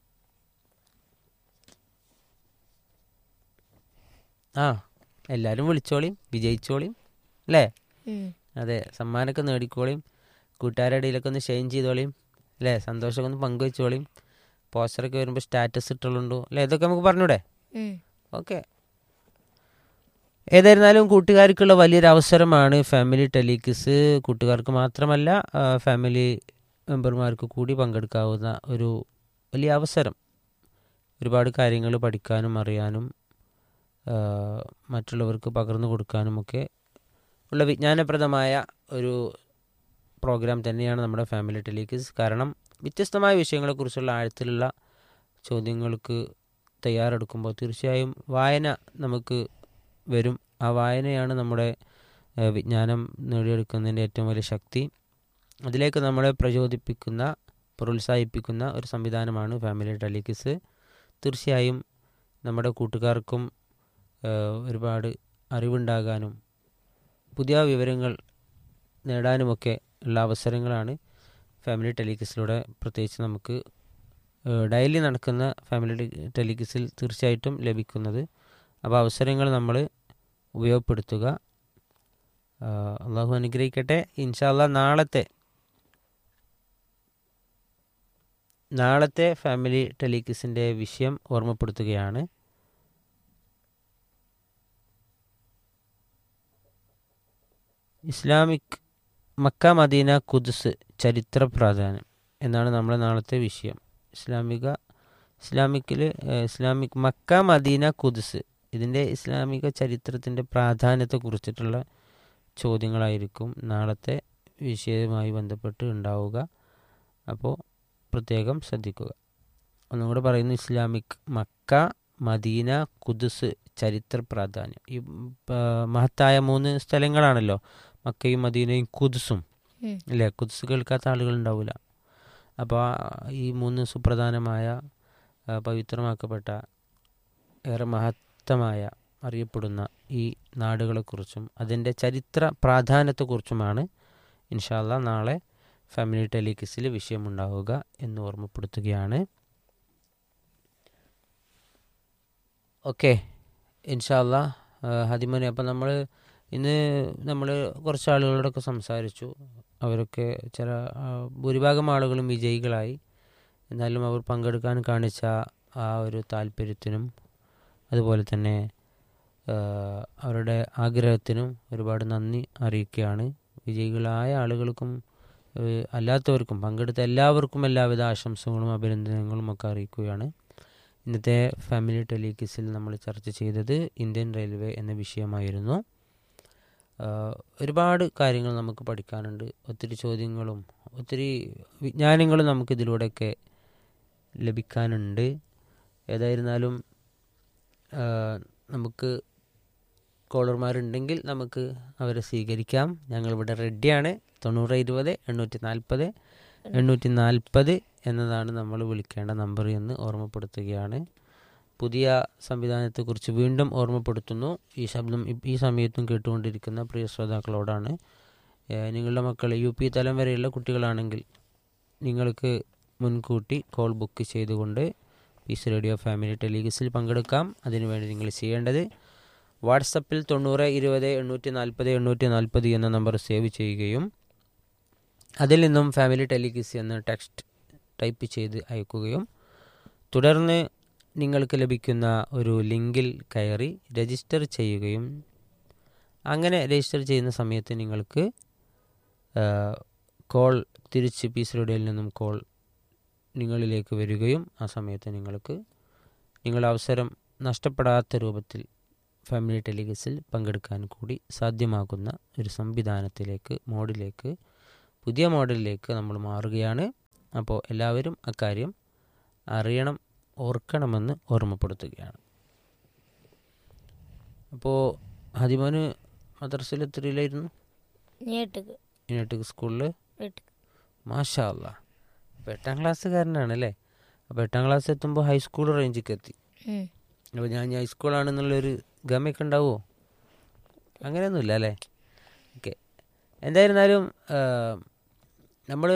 ആ എല്ലാവരും വിളിച്ചോളിയും വിജയിച്ചോളിയും അല്ലേ ഉം. അതെ സമ്മാനമൊക്കെ നേടിക്കോളിയും കൂട്ടുകാരുടെ ഇടയിലൊക്കെ ഒന്ന് ഷെയിൻ ചെയ്തോളിയും അല്ലേ സന്തോഷമൊക്കെ ഒന്ന് പങ്കുവെച്ചോളിയും പോസ്റ്ററൊക്കെ വരുമ്പോൾ സ്റ്റാറ്റസ് ഇട്ടുള്ളൂ അല്ലേ ഇതൊക്കെ നമുക്ക് പറഞ്ഞൂടെ ഉം. ഓക്കെ ഏതായിരുന്നാലും കൂട്ടുകാർക്കുള്ള വലിയൊരു അവസരമാണ് ഫാമിലി ടെലിക്കിസ് കൂട്ടുകാർക്ക് മാത്രമല്ല ആ, ഫാമിലി മെമ്പർമാർക്ക് കൂടി പങ്കെടുക്കാവുന്ന ഒരു വലിയ അവസരം ഒരുപാട് കാര്യങ്ങൾ പഠിക്കാനും അറിയാനും ആ, മറ്റുള്ളവർക്ക് പകർന്നു കൊടുക്കാനുമൊക്കെ ഉള്ള വിജ്ഞാനപ്രദമായ ഒരു പ്രോഗ്രാം തന്നെയാണ് നമ്മുടെ ഫാമിലി ടെലിക്കിസ് കാരണം വ്യത്യസ്തമായ വിഷയങ്ങളെക്കുറിച്ചുള്ള ആഴത്തിലുള്ള ചോദ്യങ്ങൾക്ക് തയ്യാറെടുക്കുമ്പോൾ തീർച്ചയായും വായന നമുക്ക് വരും ആ വായനയാണ് നമ്മുടെ ഏഹ്, വിജ്ഞാനം നേടിയെടുക്കുന്നതിൻ്റെ ഏറ്റവും വലിയ ശക്തി അതിലേക്ക് നമ്മളെ പ്രചോദിപ്പിക്കുന്ന പ്രോത്സാഹിപ്പിക്കുന്ന ഒരു സംവിധാനമാണ് ഫാമിലി ടെലിക്കിസ് തീർച്ചയായും നമ്മുടെ കൂട്ടുകാർക്കും ഏഹ്, ഒരുപാട് അറിവുണ്ടാകാനും പുതിയ വിവരങ്ങൾ നേടാനുമൊക്കെ ഉള്ള അവസരങ്ങളാണ് ഫാമിലി ടെലിക്കിസിലൂടെ പ്രത്യേകിച്ച് നമുക്ക് ഏഹ്, ഡെയിലി നടക്കുന്ന ഫാമിലി ടെ- ടെലിക്കിസിൽ തീർച്ചയായിട്ടും ലഭിക്കുന്നത് അപ്പോൾ അവസരങ്ങൾ നമ്മൾ ഉപയോഗപ്പെടുത്തുക ആഹ് അള്ളാഹു അനുഗ്രഹിക്കട്ടെ ഇൻഷാല്ല നാളത്തെ നാളത്തെ ഫാമിലി ടെലിക്കിസിൻ്റെ വിഷയം ഓർമ്മപ്പെടുത്തുകയാണ് ഇസ്ലാമിക് മക്ക മദീന കുദ്സ് ചരിത്ര പ്രാധാന്യം എന്നാണ് നമ്മുടെ നാളത്തെ വിഷയം ഇസ്ലാമിക ഇസ്ലാമിക്കിൽ ഇസ്ലാമിക് മക്ക മദീന കുദ്സ് ഇതിൻ്റെ ഇസ്ലാമിക ചരിത്രത്തിൻ്റെ പ്രാധാന്യത്തെ കുറിച്ചിട്ടുള്ള ചോദ്യങ്ങളായിരിക്കും നാളത്തെ വിഷയവുമായി ബന്ധപ്പെട്ട് ഉണ്ടാവുക അപ്പോൾ പ്രത്യേകം ശ്രദ്ധിക്കുക ഒന്നും കൂടെ പറയുന്നു ഇസ്ലാമിക് മക്ക മദീന കുദ്സ് ചരിത്ര പ്രാധാന്യം ഈ ആ, മഹത്തായ മൂന്ന് സ്ഥലങ്ങളാണല്ലോ മക്കയും മദീനയും കുദ്സും ഉം. അല്ലേ കുദ്സ് കേൾക്കാത്ത ആളുകൾ ഉണ്ടാവില്ല അപ്പോൾ ഈ മൂന്ന് സുപ്രധാനമായ ആ, പവിത്രമാക്കപ്പെട്ട ഏറെ മഹത്തമായ അറിയപ്പെടുന്ന ഈ നാടുകളെക്കുറിച്ചും അതിൻ്റെ ചരിത്ര പ്രാധാന്യത്തെക്കുറിച്ചുമാണ് ഇൻഷാല്ല നാളെ ഫാമിലി ടെലിക്കിസിൽ വിഷയമുണ്ടാവുക എന്ന് ഓർമ്മപ്പെടുത്തുകയാണ് ഓക്കെ ഇൻഷാല്ല ഹദിമോനെ അപ്പം നമ്മൾ ഇന്ന് നമ്മൾ കുറച്ച് ആളുകളോടൊക്കെ സംസാരിച്ചു അവരൊക്കെ ചില ആ, ഭൂരിഭാഗം ആളുകളും വിജയികളായി എന്നാലും അവർ പങ്കെടുക്കാൻ കാണിച്ച ആ ഒരു താല്പര്യത്തിനും അതുപോലെ തന്നെ ആ, അവരുടെ ആഗ്രഹത്തിനും ഒരുപാട് നന്ദി അറിയിക്കുകയാണ് വിജയികളായ ആളുകൾക്കും ഏഹ്, അല്ലാത്തവർക്കും പങ്കെടുത്ത എല്ലാവർക്കും എല്ലാവിധ ആശംസകളും അഭിനന്ദനങ്ങളും ഒക്കെ അറിയിക്കുകയാണ് ഇന്നത്തെ ഫാമിലി ടെലിക്കിസിൽ നമ്മൾ ചർച്ച ചെയ്തത് ഇന്ത്യൻ റെയിൽവേ എന്ന വിഷയമായിരുന്നു ആഹ് ഒരുപാട് കാര്യങ്ങൾ നമുക്ക് പഠിക്കാനുണ്ട് ഒത്തിരി ചോദ്യങ്ങളും ഒത്തിരി വിജ്ഞാനങ്ങളും നമുക്ക് ഇതിലൂടെയൊക്കെ ലഭിക്കാനുണ്ട് ഏതായിരുന്നാലും ആഹ് നമുക്ക് കോളർമാരുണ്ടെങ്കിൽ നമുക്ക് അവരെ സ്വീകരിക്കാം ഞങ്ങളിവിടെ റെഡിയാണ് തൊണ്ണൂറ് ഇരുപത് എണ്ണൂറ്റി നാൽപ്പത് എണ്ണൂറ്റി നാൽപ്പത് എന്നതാണ് നമ്മൾ വിളിക്കേണ്ട നമ്പർ എന്ന് ഓർമ്മപ്പെടുത്തുകയാണ് പുതിയ സംവിധാനത്തെക്കുറിച്ച് വീണ്ടും ഓർമ്മപ്പെടുത്തുന്നു ഈ ശബ്ദം ഇ- ഈ സമയത്തും കേട്ടുകൊണ്ടിരിക്കുന്ന പ്രിയ ശ്രോതാക്കളോടാണ് ഏഹ് നിങ്ങളുടെ മക്കൾ യു പി തലം വരെയുള്ള കുട്ടികളാണെങ്കിൽ നിങ്ങൾക്ക് മുൻകൂട്ടി കോൾ ബുക്ക് ചെയ്തുകൊണ്ട് പീസ് റേഡിയോ ഫാമിലി ടെലിഗസിൽ പങ്കെടുക്കാം അതിനുവേണ്ടി നിങ്ങൾ ചെയ്യേണ്ടത് വാട്സപ്പിൽ തൊണ്ണൂറ് ഇരുപത് എണ്ണൂറ്റി നാൽപ്പത് എണ്ണൂറ്റി നാൽപ്പത് എന്ന നമ്പർ സേവ് ചെയ്യുകയും അതിൽ നിന്നും ഫാമിലി ടെലിഗിസ് എന്ന ടെക്സ്റ്റ് ടൈപ്പ് ചെയ്ത് അയക്കുകയും തുടർന്ന് നിങ്ങൾക്ക് ലഭിക്കുന്ന ഒരു ലിങ്കിൽ കയറി രജിസ്റ്റർ ചെയ്യുകയും അങ്ങനെ രജിസ്റ്റർ ചെയ്യുന്ന സമയത്ത് നിങ്ങൾക്ക് കോൾ തിരിച്ച് പീസ് റേഡിയോയിൽ നിന്നും കോൾ നിങ്ങളിലേക്ക് വരികയും ആ സമയത്ത് നിങ്ങൾക്ക് നിങ്ങളുടെ അവസരം നഷ്ടപ്പെടാത്ത രൂപത്തിൽ ഫാമിലി ടെലിഗസിൽ പങ്കെടുക്കാൻ കൂടി സാധ്യമാകുന്ന ഒരു സംവിധാനത്തിലേക്ക് മോഡിലേക്ക് പുതിയ മോഡലിലേക്ക് നമ്മൾ മാറുകയാണ് അപ്പോൾ എല്ലാവരും അക്കാര്യം അറിയണം ഓർക്കണമെന്ന് ഓർമ്മപ്പെടുത്തുകയാണ് അപ്പോൾ ഹദിമോന് മദ്രസയിൽ എത്രയിലായിരുന്നു നീട്ടുക്ക് യൂണിറ്റ് സ്കൂളിൽ വീട്ടിൽ മാഷാ അല്ലാ അപ്പോൾ എട്ടാം ക്ലാസ്സുകാരനാണ് അല്ലേ അപ്പോൾ എട്ടാം ക്ലാസ് എത്തുമ്പോൾ ഹൈസ്കൂൾ റേഞ്ചിക്ക് എത്തി അപ്പോൾ ഞാൻ ഇനി ഹൈസ്കൂളാണെന്നുള്ളൊരു ഗമയൊക്കെ ഉണ്ടാവുമോ അങ്ങനെയൊന്നുമില്ല അല്ലേ ഓക്കെ എന്തായിരുന്നാലും നമ്മൾ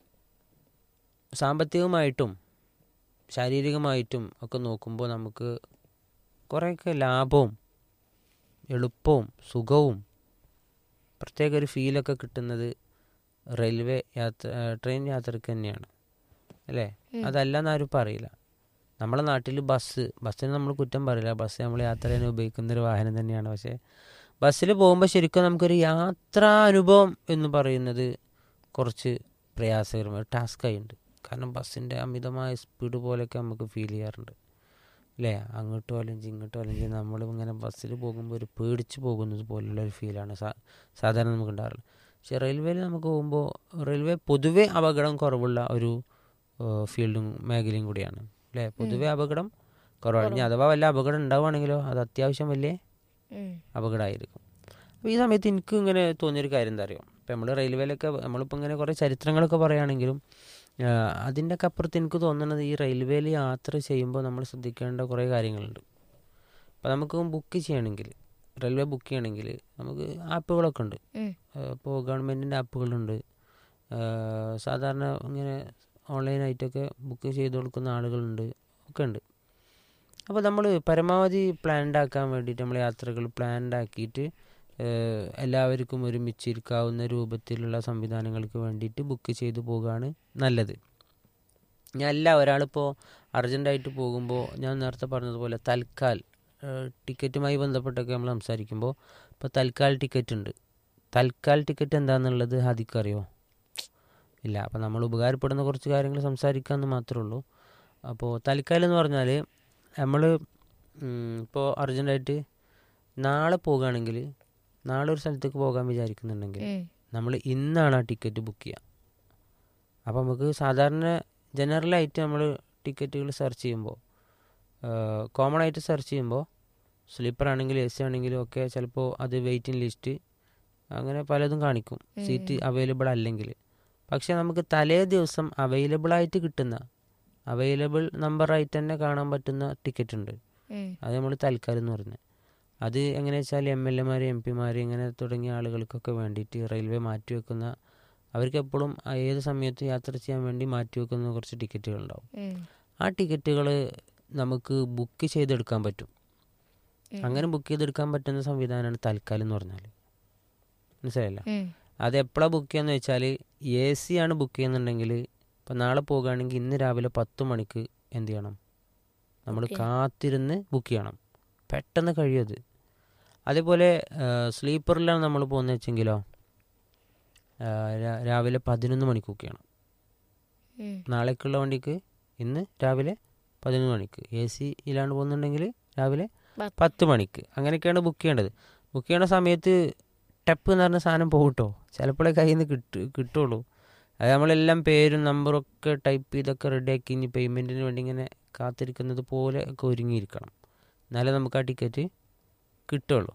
സാമ്പത്തികമായിട്ടും ശാരീരികമായിട്ടും ഒക്കെ നോക്കുമ്പോൾ നമുക്ക് കുറേയൊക്കെ ലാഭവും എളുപ്പവും സുഖവും പ്രത്യേക ഒരു ഫീലൊക്കെ കിട്ടുന്നത് റെയിൽവേ യാത്ര ട്രെയിൻ യാത്രയ്ക്ക് തന്നെയാണ് അല്ലേ അതല്ല എന്നാരും പറയില്ല നമ്മളെ നാട്ടിൽ ബസ് ബസ്സിന് നമ്മൾ കുറ്റം പറയില്ല ബസ് നമ്മൾ യാത്ര ചെയ്യാൻ ഉപയോഗിക്കുന്ന ഒരു വാഹനം തന്നെയാണ് പക്ഷേ ബസ്സിൽ പോകുമ്പോൾ ശരിക്കും നമുക്കൊരു യാത്രാ അനുഭവം എന്ന് പറയുന്നത് കുറച്ച് പ്രയാസകരമായ ടാസ്ക്കായിട്ടുണ്ട് കാരണം ബസ്സിൻ്റെ അമിതമായ സ്പീഡ് പോലെയൊക്കെ നമുക്ക് ഫീൽ ചെയ്യാറുണ്ട് അല്ലേ അങ്ങോട്ടോ അല്ലെങ്കിൽ ഇങ്ങോട്ടോ അല്ലെങ്കിൽ നമ്മൾ ഇങ്ങനെ ബസ്സിൽ പോകുമ്പോൾ ഒരു പേടിച്ച് പോകുന്നത് പോലുള്ള ഒരു ഫീലാണ് സാ സാധാരണ നമുക്ക് ഉണ്ടാകാറുള്ളത് പക്ഷേ റെയിൽവേയിൽ നമുക്ക് പോകുമ്പോൾ റെയിൽവേ പൊതുവെ അപകടം കുറവുള്ള ഒരു ഏഹ്, ഫീൽഡും മേഖലയും കൂടിയാണ് അല്ലേ പൊതുവെ അപകടം കുറവാണ് ഇനി അഥവാ വല്ല അപകടം ഉണ്ടാവുകയാണെങ്കിലോ അത് അത്യാവശ്യം വലിയ അപകടമായിരിക്കും അപ്പോൾ ഈ സമയത്ത് എനിക്ക് ഇങ്ങനെ തോന്നിയൊരു കാര്യം എന്താ അറിയോ ഇപ്പം നമ്മൾ റെയിൽവേയിലൊക്കെ നമ്മളിപ്പോൾ ഇങ്ങനെ കുറേ ചരിത്രങ്ങളൊക്കെ പറയുകയാണെങ്കിലും ആ, അതിൻ്റെയൊക്കെ അപ്പുറത്ത് എനിക്ക് തോന്നുന്നത് ഈ റെയിൽവേയിൽ യാത്ര ചെയ്യുമ്പോൾ നമ്മൾ ശ്രദ്ധിക്കേണ്ട കുറേ കാര്യങ്ങളുണ്ട് അപ്പോൾ നമുക്ക് ബുക്ക് ചെയ്യണമെങ്കിൽ റെയിൽവേ ബുക്ക് ചെയ്യണമെങ്കിൽ നമുക്ക് ആപ്പുകളൊക്കെ ഉണ്ട് ഇപ്പോൾ ഗവൺമെൻറ്റിൻ്റെ ആപ്പുകളുണ്ട് ആ, സാധാരണ ഇങ്ങനെ ഓൺലൈനായിട്ടൊക്കെ ബുക്ക് ചെയ്ത് കൊടുക്കുന്ന ആളുകളുണ്ട് ഒക്കെ ഉണ്ട് അപ്പോൾ നമ്മൾ പരമാവധി പ്ലാൻഡ് ആക്കാൻ വേണ്ടിയിട്ട് നമ്മൾ യാത്രകൾ പ്ലാൻഡ് ആക്കിയിട്ട് ഏഹ്, എല്ലാവർക്കും ഒരുമിച്ചിരിക്കാവുന്ന രൂപത്തിലുള്ള സംവിധാനങ്ങൾക്ക് വേണ്ടിയിട്ട് ബുക്ക് ചെയ്ത് പോകുകയാണ് നല്ലത് ഞാൻ അല്ല ഒരാളിപ്പോൾ അർജൻറ്റായിട്ട് പോകുമ്പോൾ ഞാൻ നേരത്തെ പറഞ്ഞതുപോലെ തൽക്കാൽ ഏഹ്, ടിക്കറ്റുമായി ബന്ധപ്പെട്ടൊക്കെ നമ്മൾ സംസാരിക്കുമ്പോൾ ഇപ്പോൾ തൽക്കാൽ ടിക്കറ്റ് ഉണ്ട് തൽക്കാൽ ടിക്കറ്റ് എന്താണെന്നുള്ളത് ഹദിക്കറിയോ ഇല്ല അപ്പോൾ നമ്മൾ ഉപകാരപ്പെടുന്ന കുറച്ച് കാര്യങ്ങൾ സംസാരിക്കാമെന്ന് മാത്രമേ ഉള്ളൂ അപ്പോൾ തൽക്കാലം എന്ന് പറഞ്ഞാൽ നമ്മൾ ഇപ്പോൾ അർജൻറ്റായിട്ട് നാളെ പോകുകയാണെങ്കിൽ നാളെ ഒരു സ്ഥലത്തേക്ക് പോകാൻ വിചാരിക്കുന്നുണ്ടെങ്കിൽ നമ്മൾ ഇന്നാണ് ആ ടിക്കറ്റ് ബുക്ക് ചെയ്യുക അപ്പോൾ നമുക്ക് സാധാരണ ജനറലായിട്ട് നമ്മൾ ടിക്കറ്റുകൾ സെർച്ച് ചെയ്യുമ്പോൾ കോമൺ ആയിട്ട് സെർച്ച് ചെയ്യുമ്പോൾ സ്ലീപ്പർ ആണെങ്കിലും എ സി ആണെങ്കിലും ഒക്കെ ചിലപ്പോൾ അത് വെയിറ്റിംഗ് ലിസ്റ്റ് അങ്ങനെ പലതും കാണിക്കും സീറ്റ് അവൈലബിൾ അല്ലെങ്കിൽ പക്ഷേ നമുക്ക് തലേ ദിവസം അവൈലബിൾ ആയിട്ട് കിട്ടുന്ന അവൈലബിൾ നമ്പറായിട്ട് തന്നെ കാണാൻ പറ്റുന്ന ടിക്കറ്റ് ഉണ്ട് അത് നമ്മൾ തൽക്കാലം എന്ന് പറയുന്നത് അത് എങ്ങനെയാ വെച്ചാൽ എം എൽ എമാർ എം പിമാർ ഇങ്ങനെ തുടങ്ങിയ ആളുകൾക്കൊക്കെ വേണ്ടിയിട്ട് റെയിൽവേ മാറ്റിവെക്കുന്ന അവർക്ക് എപ്പോഴും ഏത് സമയത്ത് യാത്ര ചെയ്യാൻ വേണ്ടി മാറ്റിവെക്കുന്ന കുറച്ച് ടിക്കറ്റുകൾ ഉണ്ടാവും ആ ടിക്കറ്റുകൾ നമുക്ക് ബുക്ക് ചെയ്തെടുക്കാൻ പറ്റും അങ്ങനെ ബുക്ക് ചെയ്തെടുക്കാൻ പറ്റുന്ന സംവിധാനമാണ് തൽക്കാലം എന്ന് പറഞ്ഞാൽ മനസ്സിലായില്ല അത് എപ്പോഴാണ് ബുക്ക് ചെയ്യാന്ന് വെച്ചാൽ എ സി ആണ് ബുക്ക് ചെയ്യുന്നുണ്ടെങ്കിൽ ഇപ്പം നാളെ പോകുകയാണെങ്കിൽ ഇന്ന് രാവിലെ പത്ത് മണിക്ക് എന്ത് ചെയ്യണം നമ്മൾ കാത്തിരുന്ന് ബുക്ക് ചെയ്യണം പെട്ടെന്ന് കഴിയും അത് അതേപോലെ സ്ലീപ്പറിലാണ് നമ്മൾ പോകുന്നത് വെച്ചെങ്കിലോ ആ, രാ- രാവിലെ പതിനൊന്ന് മണിക്ക് ബുക്ക് ചെയ്യണം നാളേക്കുള്ള വണ്ടിക്ക് ഇന്ന് രാവിലെ പതിനൊന്ന് മണിക്ക് എ സിയിലാണ് പോകുന്നുണ്ടെങ്കിൽ രാവിലെ പത്ത്. പത്ത് മണിക്ക് അങ്ങനെയൊക്കെയാണ് ബുക്ക് ചെയ്യേണ്ടത് ബുക്ക് ചെയ്യണ സമയത്ത് ടെപ്പ് എന്ന് പറഞ്ഞ സാധനം പോകട്ടോ ചിലപ്പോഴേ കയ്യിൽ നിന്ന് കിട്ടു കിട്ടുള്ളൂ അത് നമ്മളെല്ലാം പേരും നമ്പറും ഒക്കെ ടൈപ്പ് ചെയ്തൊക്കെ റെഡിയാക്കി ഇനി പേയ്മെൻറ്റിന് വേണ്ടി ഇങ്ങനെ കാത്തിരിക്കുന്നത് പോലെ ഒക്കെ ഒരുങ്ങിയിരിക്കണം എന്നാലേ നമുക്ക് ആ ടിക്കറ്റ് കിട്ടുള്ളൂ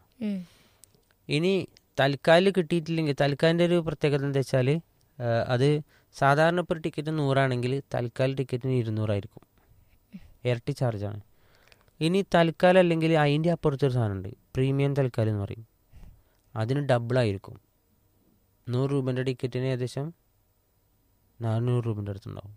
ഇനി തൽക്കാലിൽ കിട്ടിയിട്ടില്ലെങ്കിൽ തൽക്കാലിൻ്റെ ഒരു പ്രത്യേകത എന്താ വെച്ചാൽ അത് സാധാരണ ഇപ്പോൾ ഒരു ടിക്കറ്റ് നൂറാണെങ്കിൽ തൽക്കാൽ ടിക്കറ്റിന് ഇരുന്നൂറായിരിക്കും ഇരട്ടി ചാർജാണ് ഇനി തൽക്കാലം അല്ലെങ്കിൽ അതിൻ്റെ അപ്പുറത്തൊരു സാധനമുണ്ട് പ്രീമിയം തൽക്കാലം എന്ന് പറയും അതിന് ഡബിളായിരിക്കും നൂറ് രൂപേൻ്റെ ടിക്കറ്റിന് ഏകദേശം നാനൂറ് രൂപേൻ്റെ അടുത്തുണ്ടാവും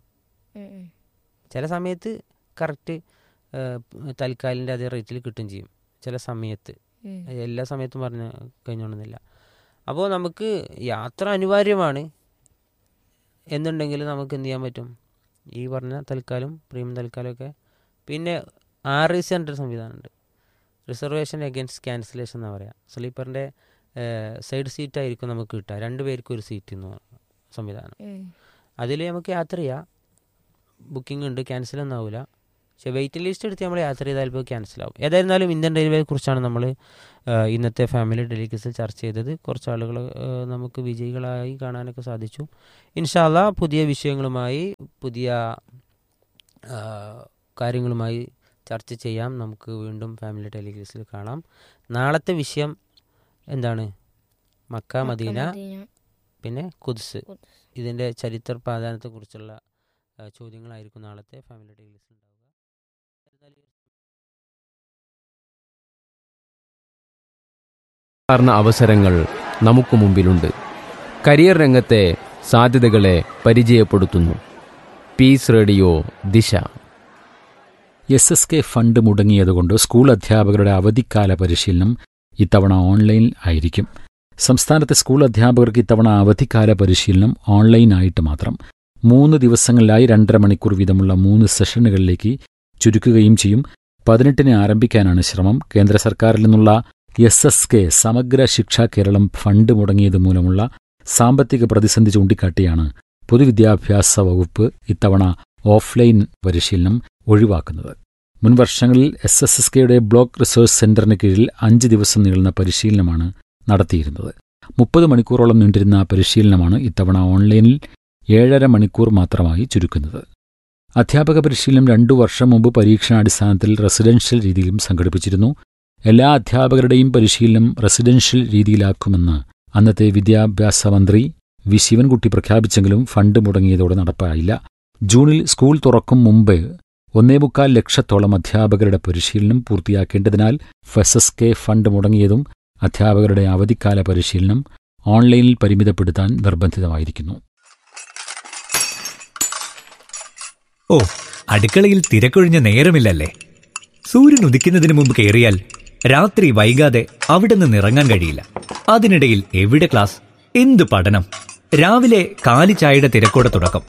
ചില സമയത്ത് കറക്റ്റ് തൽക്കാലിൻ്റെ അതേ റേറ്റിൽ കിട്ടും ചെയ്യും ചില സമയത്ത് എല്ലാ സമയത്തും പറഞ്ഞ് കഴിഞ്ഞോണമെന്നില്ല അപ്പോൾ നമുക്ക് യാത്ര അനിവാര്യമാണ് എന്നുണ്ടെങ്കിൽ നമുക്ക് എന്ത് ചെയ്യാൻ പറ്റും ഈ പറഞ്ഞ തൽക്കാലം പ്രീമിയം തൽക്കാലമൊക്കെ പിന്നെ ആർ ഇ സി ഒരു സംവിധാനമുണ്ട് റിസർവേഷൻ അഗൻസ്റ്റ് ക്യാൻസലേഷൻ എന്നാണ് പറയുക സ്ലീപ്പറിൻ്റെ സൈഡ് സീറ്റ് ആയിരിക്കും നമുക്ക് കിട്ടുക രണ്ട് പേർക്കും ഒരു സീറ്റ് എന്ന് പറഞ്ഞ സംവിധാനം അതിൽ നമുക്ക് യാത്ര ചെയ്യാം ബുക്കിംഗ് ഉണ്ട് ക്യാൻസൽ ഒന്നും ആവില്ല പക്ഷേ വെയിറ്റിംഗ് ലിസ്റ്റ് എടുത്ത് നമ്മൾ യാത്ര ചെയ്താൽ ഇപ്പോൾ ക്യാൻസൽ ആവും ഏതായിരുന്നാലും ഇന്ത്യൻ റെയിൽവേയെ കുറിച്ചാണ് നമ്മൾ ഇന്നത്തെ ഫാമിലി ഡെലിഗസിൽ ചർച്ച ചെയ്തത് കുറച്ച് ആളുകൾ നമുക്ക് വിജയികളായി കാണാനൊക്കെ സാധിച്ചു ഇൻഷാല്ല പുതിയ വിഷയങ്ങളുമായി പുതിയ ആ, കാര്യങ്ങളുമായി ചർച്ച ചെയ്യാം നമുക്ക് വീണ്ടും ഫാമിലി ടെലിഗസിൽ കാണാം നാളത്തെ വിഷയം എന്താണ് മക്ക മദീന മദീന. പിന്നെ കുദ്സ് ഖുദ്സ്. ഇതിൻ്റെ ചരിത്ര പ്രാധാന്യത്തെക്കുറിച്ചുള്ള ആ, ചോദ്യങ്ങളായിരിക്കും നാളത്തെ ഫാമിലി ടെലിഗസിൽ ഉണ്ടാവുക സാധാരണ അവസരങ്ങൾ നമുക്ക് മുമ്പിലുണ്ട് കരിയർ രംഗത്തെ സാധ്യതകളെ പരിചയപ്പെടുത്തുന്നു peace radio Disha S S K fund മുടങ്ങിയതുകൊണ്ട് സ്കൂൾ അധ്യാപകരുടെ അവധിക്കാല പരിശീലനം ഇത്തവണ ഓൺലൈൻ ആയിരിക്കും സംസ്ഥാനത്തെ സ്കൂൾ അധ്യാപകർക്ക് ഇത്തവണ അവധിക്കാല പരിശീലനം ഓൺലൈനായിട്ട് മാത്രം മൂന്ന് ദിവസങ്ങളിലായി രണ്ടര മണിക്കൂർ വീതമുള്ള മൂന്ന് സെഷനുകളിലേക്ക് ചുരുക്കുകയും ചെയ്യും പതിനെട്ടിന് ആരംഭിക്കാനാണ് ശ്രമം കേന്ദ്ര സർക്കാരിൽ നിന്നുള്ള എസ് എസ് കെ സമഗ്ര ശിക്ഷ കേരളം ഫണ്ട് മുടങ്ങിയത് മൂലമുള്ള സാമ്പത്തിക പ്രതിസന്ധി ചൂണ്ടിക്കാട്ടിയാണ് പൊതുവിദ്യാഭ്യാസ വകുപ്പ് ഇത്തവണ ഓഫ്ലൈൻ പരിശീലനം ഒഴിവാക്കുന്നത് മുൻ വർഷങ്ങളിൽ എസ് എസ് എസ് കെയുടെ ബ്ലോക്ക് റിസോഴ്സ് സെന്ററിന് കീഴിൽ അഞ്ച് ദിവസം നീളുന്ന പരിശീലനമാണ് നടത്തിയിരുന്നത് മുപ്പത് മണിക്കൂറോളം നീണ്ടിരുന്ന പരിശീലനമാണ് ഇത്തവണ ഓൺലൈനിൽ ഏഴര മണിക്കൂർ മാത്രമായി ചുരുക്കുന്നത് അധ്യാപക പരിശീലനം രണ്ടു വർഷം മുമ്പ് പരീക്ഷണാടിസ്ഥാനത്തിൽ റെസിഡൻഷ്യൽ രീതിയിലും സംഘടിപ്പിച്ചിരുന്നു എല്ലാ അധ്യാപകരുടെയും പരിശീലനം റെസിഡൻഷ്യൽ രീതിയിലാക്കുമെന്ന് അന്നത്തെ വിദ്യാഭ്യാസ മന്ത്രി വി ശിവൻകുട്ടി പ്രഖ്യാപിച്ചെങ്കിലും ഫണ്ട് മുടങ്ങിയതോടെ നടപ്പായില്ല ജൂണിൽ സ്കൂൾ തുറക്കും മുമ്പ് ഒന്നേമുക്കാൽ ലക്ഷത്തോളം അധ്യാപകരുടെ പരിശീലനം പൂർത്തിയാക്കേണ്ടതിനാൽ ഫെസസ് കെ ഫണ്ട് മുടങ്ങിയതും അധ്യാപകരുടെ അവധിക്കാല പരിശീലനം ഓൺലൈനിൽ പരിമിതപ്പെടുത്താൻ നിർബന്ധിതമായിരിക്കുന്നു ഓ അടുക്കളയിൽ തിരക്കൊഴിഞ്ഞ നേരമില്ലല്ലേ സൂര്യൻ ഉദിക്കുന്നതിന് മുമ്പ് കയറിയാൽ രാത്രി വൈകാതെ അവിടെ നിന്ന് ഇറങ്ങാൻ കഴിയില്ല അതിനിടയിൽ എവിടെ ക്ലാസ് എന്ത് പഠനം രാവിലെ കാലി ചായയുടെ തിരക്കോടെ തുടക്കം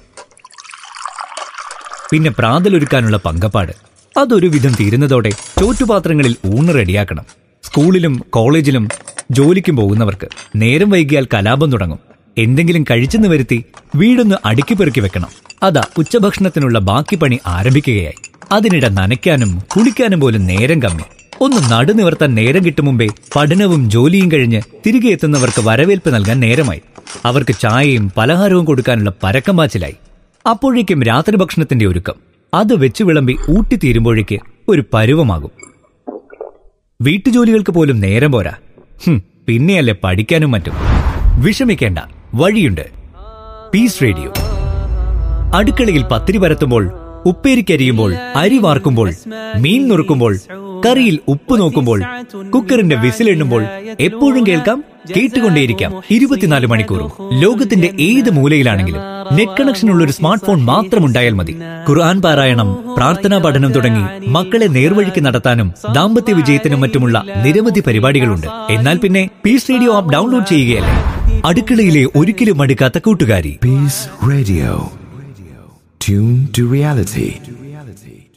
പിന്നെ പ്രാതലൊരുക്കാനുള്ള പങ്കപ്പാട് അതൊരു വിധം തീരുന്നതോടെ ചോറ്റുപാത്രങ്ങളിൽ ഊണ് റെഡിയാക്കണം സ്കൂളിലും കോളേജിലും ജോലിക്കും പോകുന്നവർക്ക് നേരം വൈകിയാൽ കലാപം തുടങ്ങും എന്തെങ്കിലും കഴിച്ചെന്ന് വരുത്തി വീടൊന്ന് അടുക്കി പെറുക്കി വെക്കണം അതാ ഉച്ചഭക്ഷണത്തിനുള്ള ബാക്കി പണി ആരംഭിക്കുകയായി അതിനിടെ നനയ്ക്കാനും കുളിക്കാനും പോലും നേരം കമ്മി ഒന്ന് നടുനിവർത്താൻ നേരം കിട്ടും മുമ്പേ പഠനവും ജോലിയും കഴിഞ്ഞ് തിരികെ എത്തുന്നവർക്ക് വരവേൽപ്പ് നൽകാൻ നേരമായി അവർക്ക് ചായയും പലഹാരവും കൊടുക്കാനുള്ള പരക്കം പാച്ചിലായി അപ്പോഴേക്കും രാത്രി ഭക്ഷണത്തിന്റെ ഒരുക്കം അത് വെച്ച് വിളമ്പി ഊട്ടിത്തീരുമ്പോഴേക്ക് ഒരു പരുവമാകും വീട്ടുജോലികൾക്ക് പോലും നേരം പോരാ ഹും, പിന്നെയല്ലേ പഠിക്കാനും മറ്റും വിഷമിക്കേണ്ട വഴിയുണ്ട് പീസ് റേഡിയോ അടുക്കളയിൽ പത്തിരി പരത്തുമ്പോൾ ഉപ്പേരിക്കരിയുമ്പോൾ അരി വാർക്കുമ്പോൾ മീൻ നുറുക്കുമ്പോൾ കറിയിൽ ഉപ്പ് നോക്കുമ്പോൾ കുക്കറിന്റെ വിസിലെണ്ണുമ്പോൾ എപ്പോഴും കേൾക്കാം കേട്ടുകൊണ്ടേയിരിക്കാം ഇരുപത്തിനാല് മണിക്കൂറും ലോകത്തിന്റെ ഏത് മൂലയിലാണെങ്കിലും നെറ്റ് കണക്ഷൻ ഉള്ള ഒരു സ്മാർട്ട് ഫോൺ മാത്രം ഉണ്ടായാൽ മതി ഖുർആൻ പാരായണം പ്രാർത്ഥനാ പഠനം തുടങ്ങി മക്കളെ നേർവഴിക്ക് നടത്താനും ദാമ്പത്യ വിജയത്തിനും മറ്റുമുള്ള നിരവധി പരിപാടികളുണ്ട് എന്നാൽ പിന്നെ പീസ് റേഡിയോ ആപ്പ് ഡൗൺലോഡ് ചെയ്യുകയല്ലേ അടുക്കളയിലെ ഒരിക്കലും അടുക്കാത്ത കൂട്ടുകാരി Peace Radio. Tune to reality.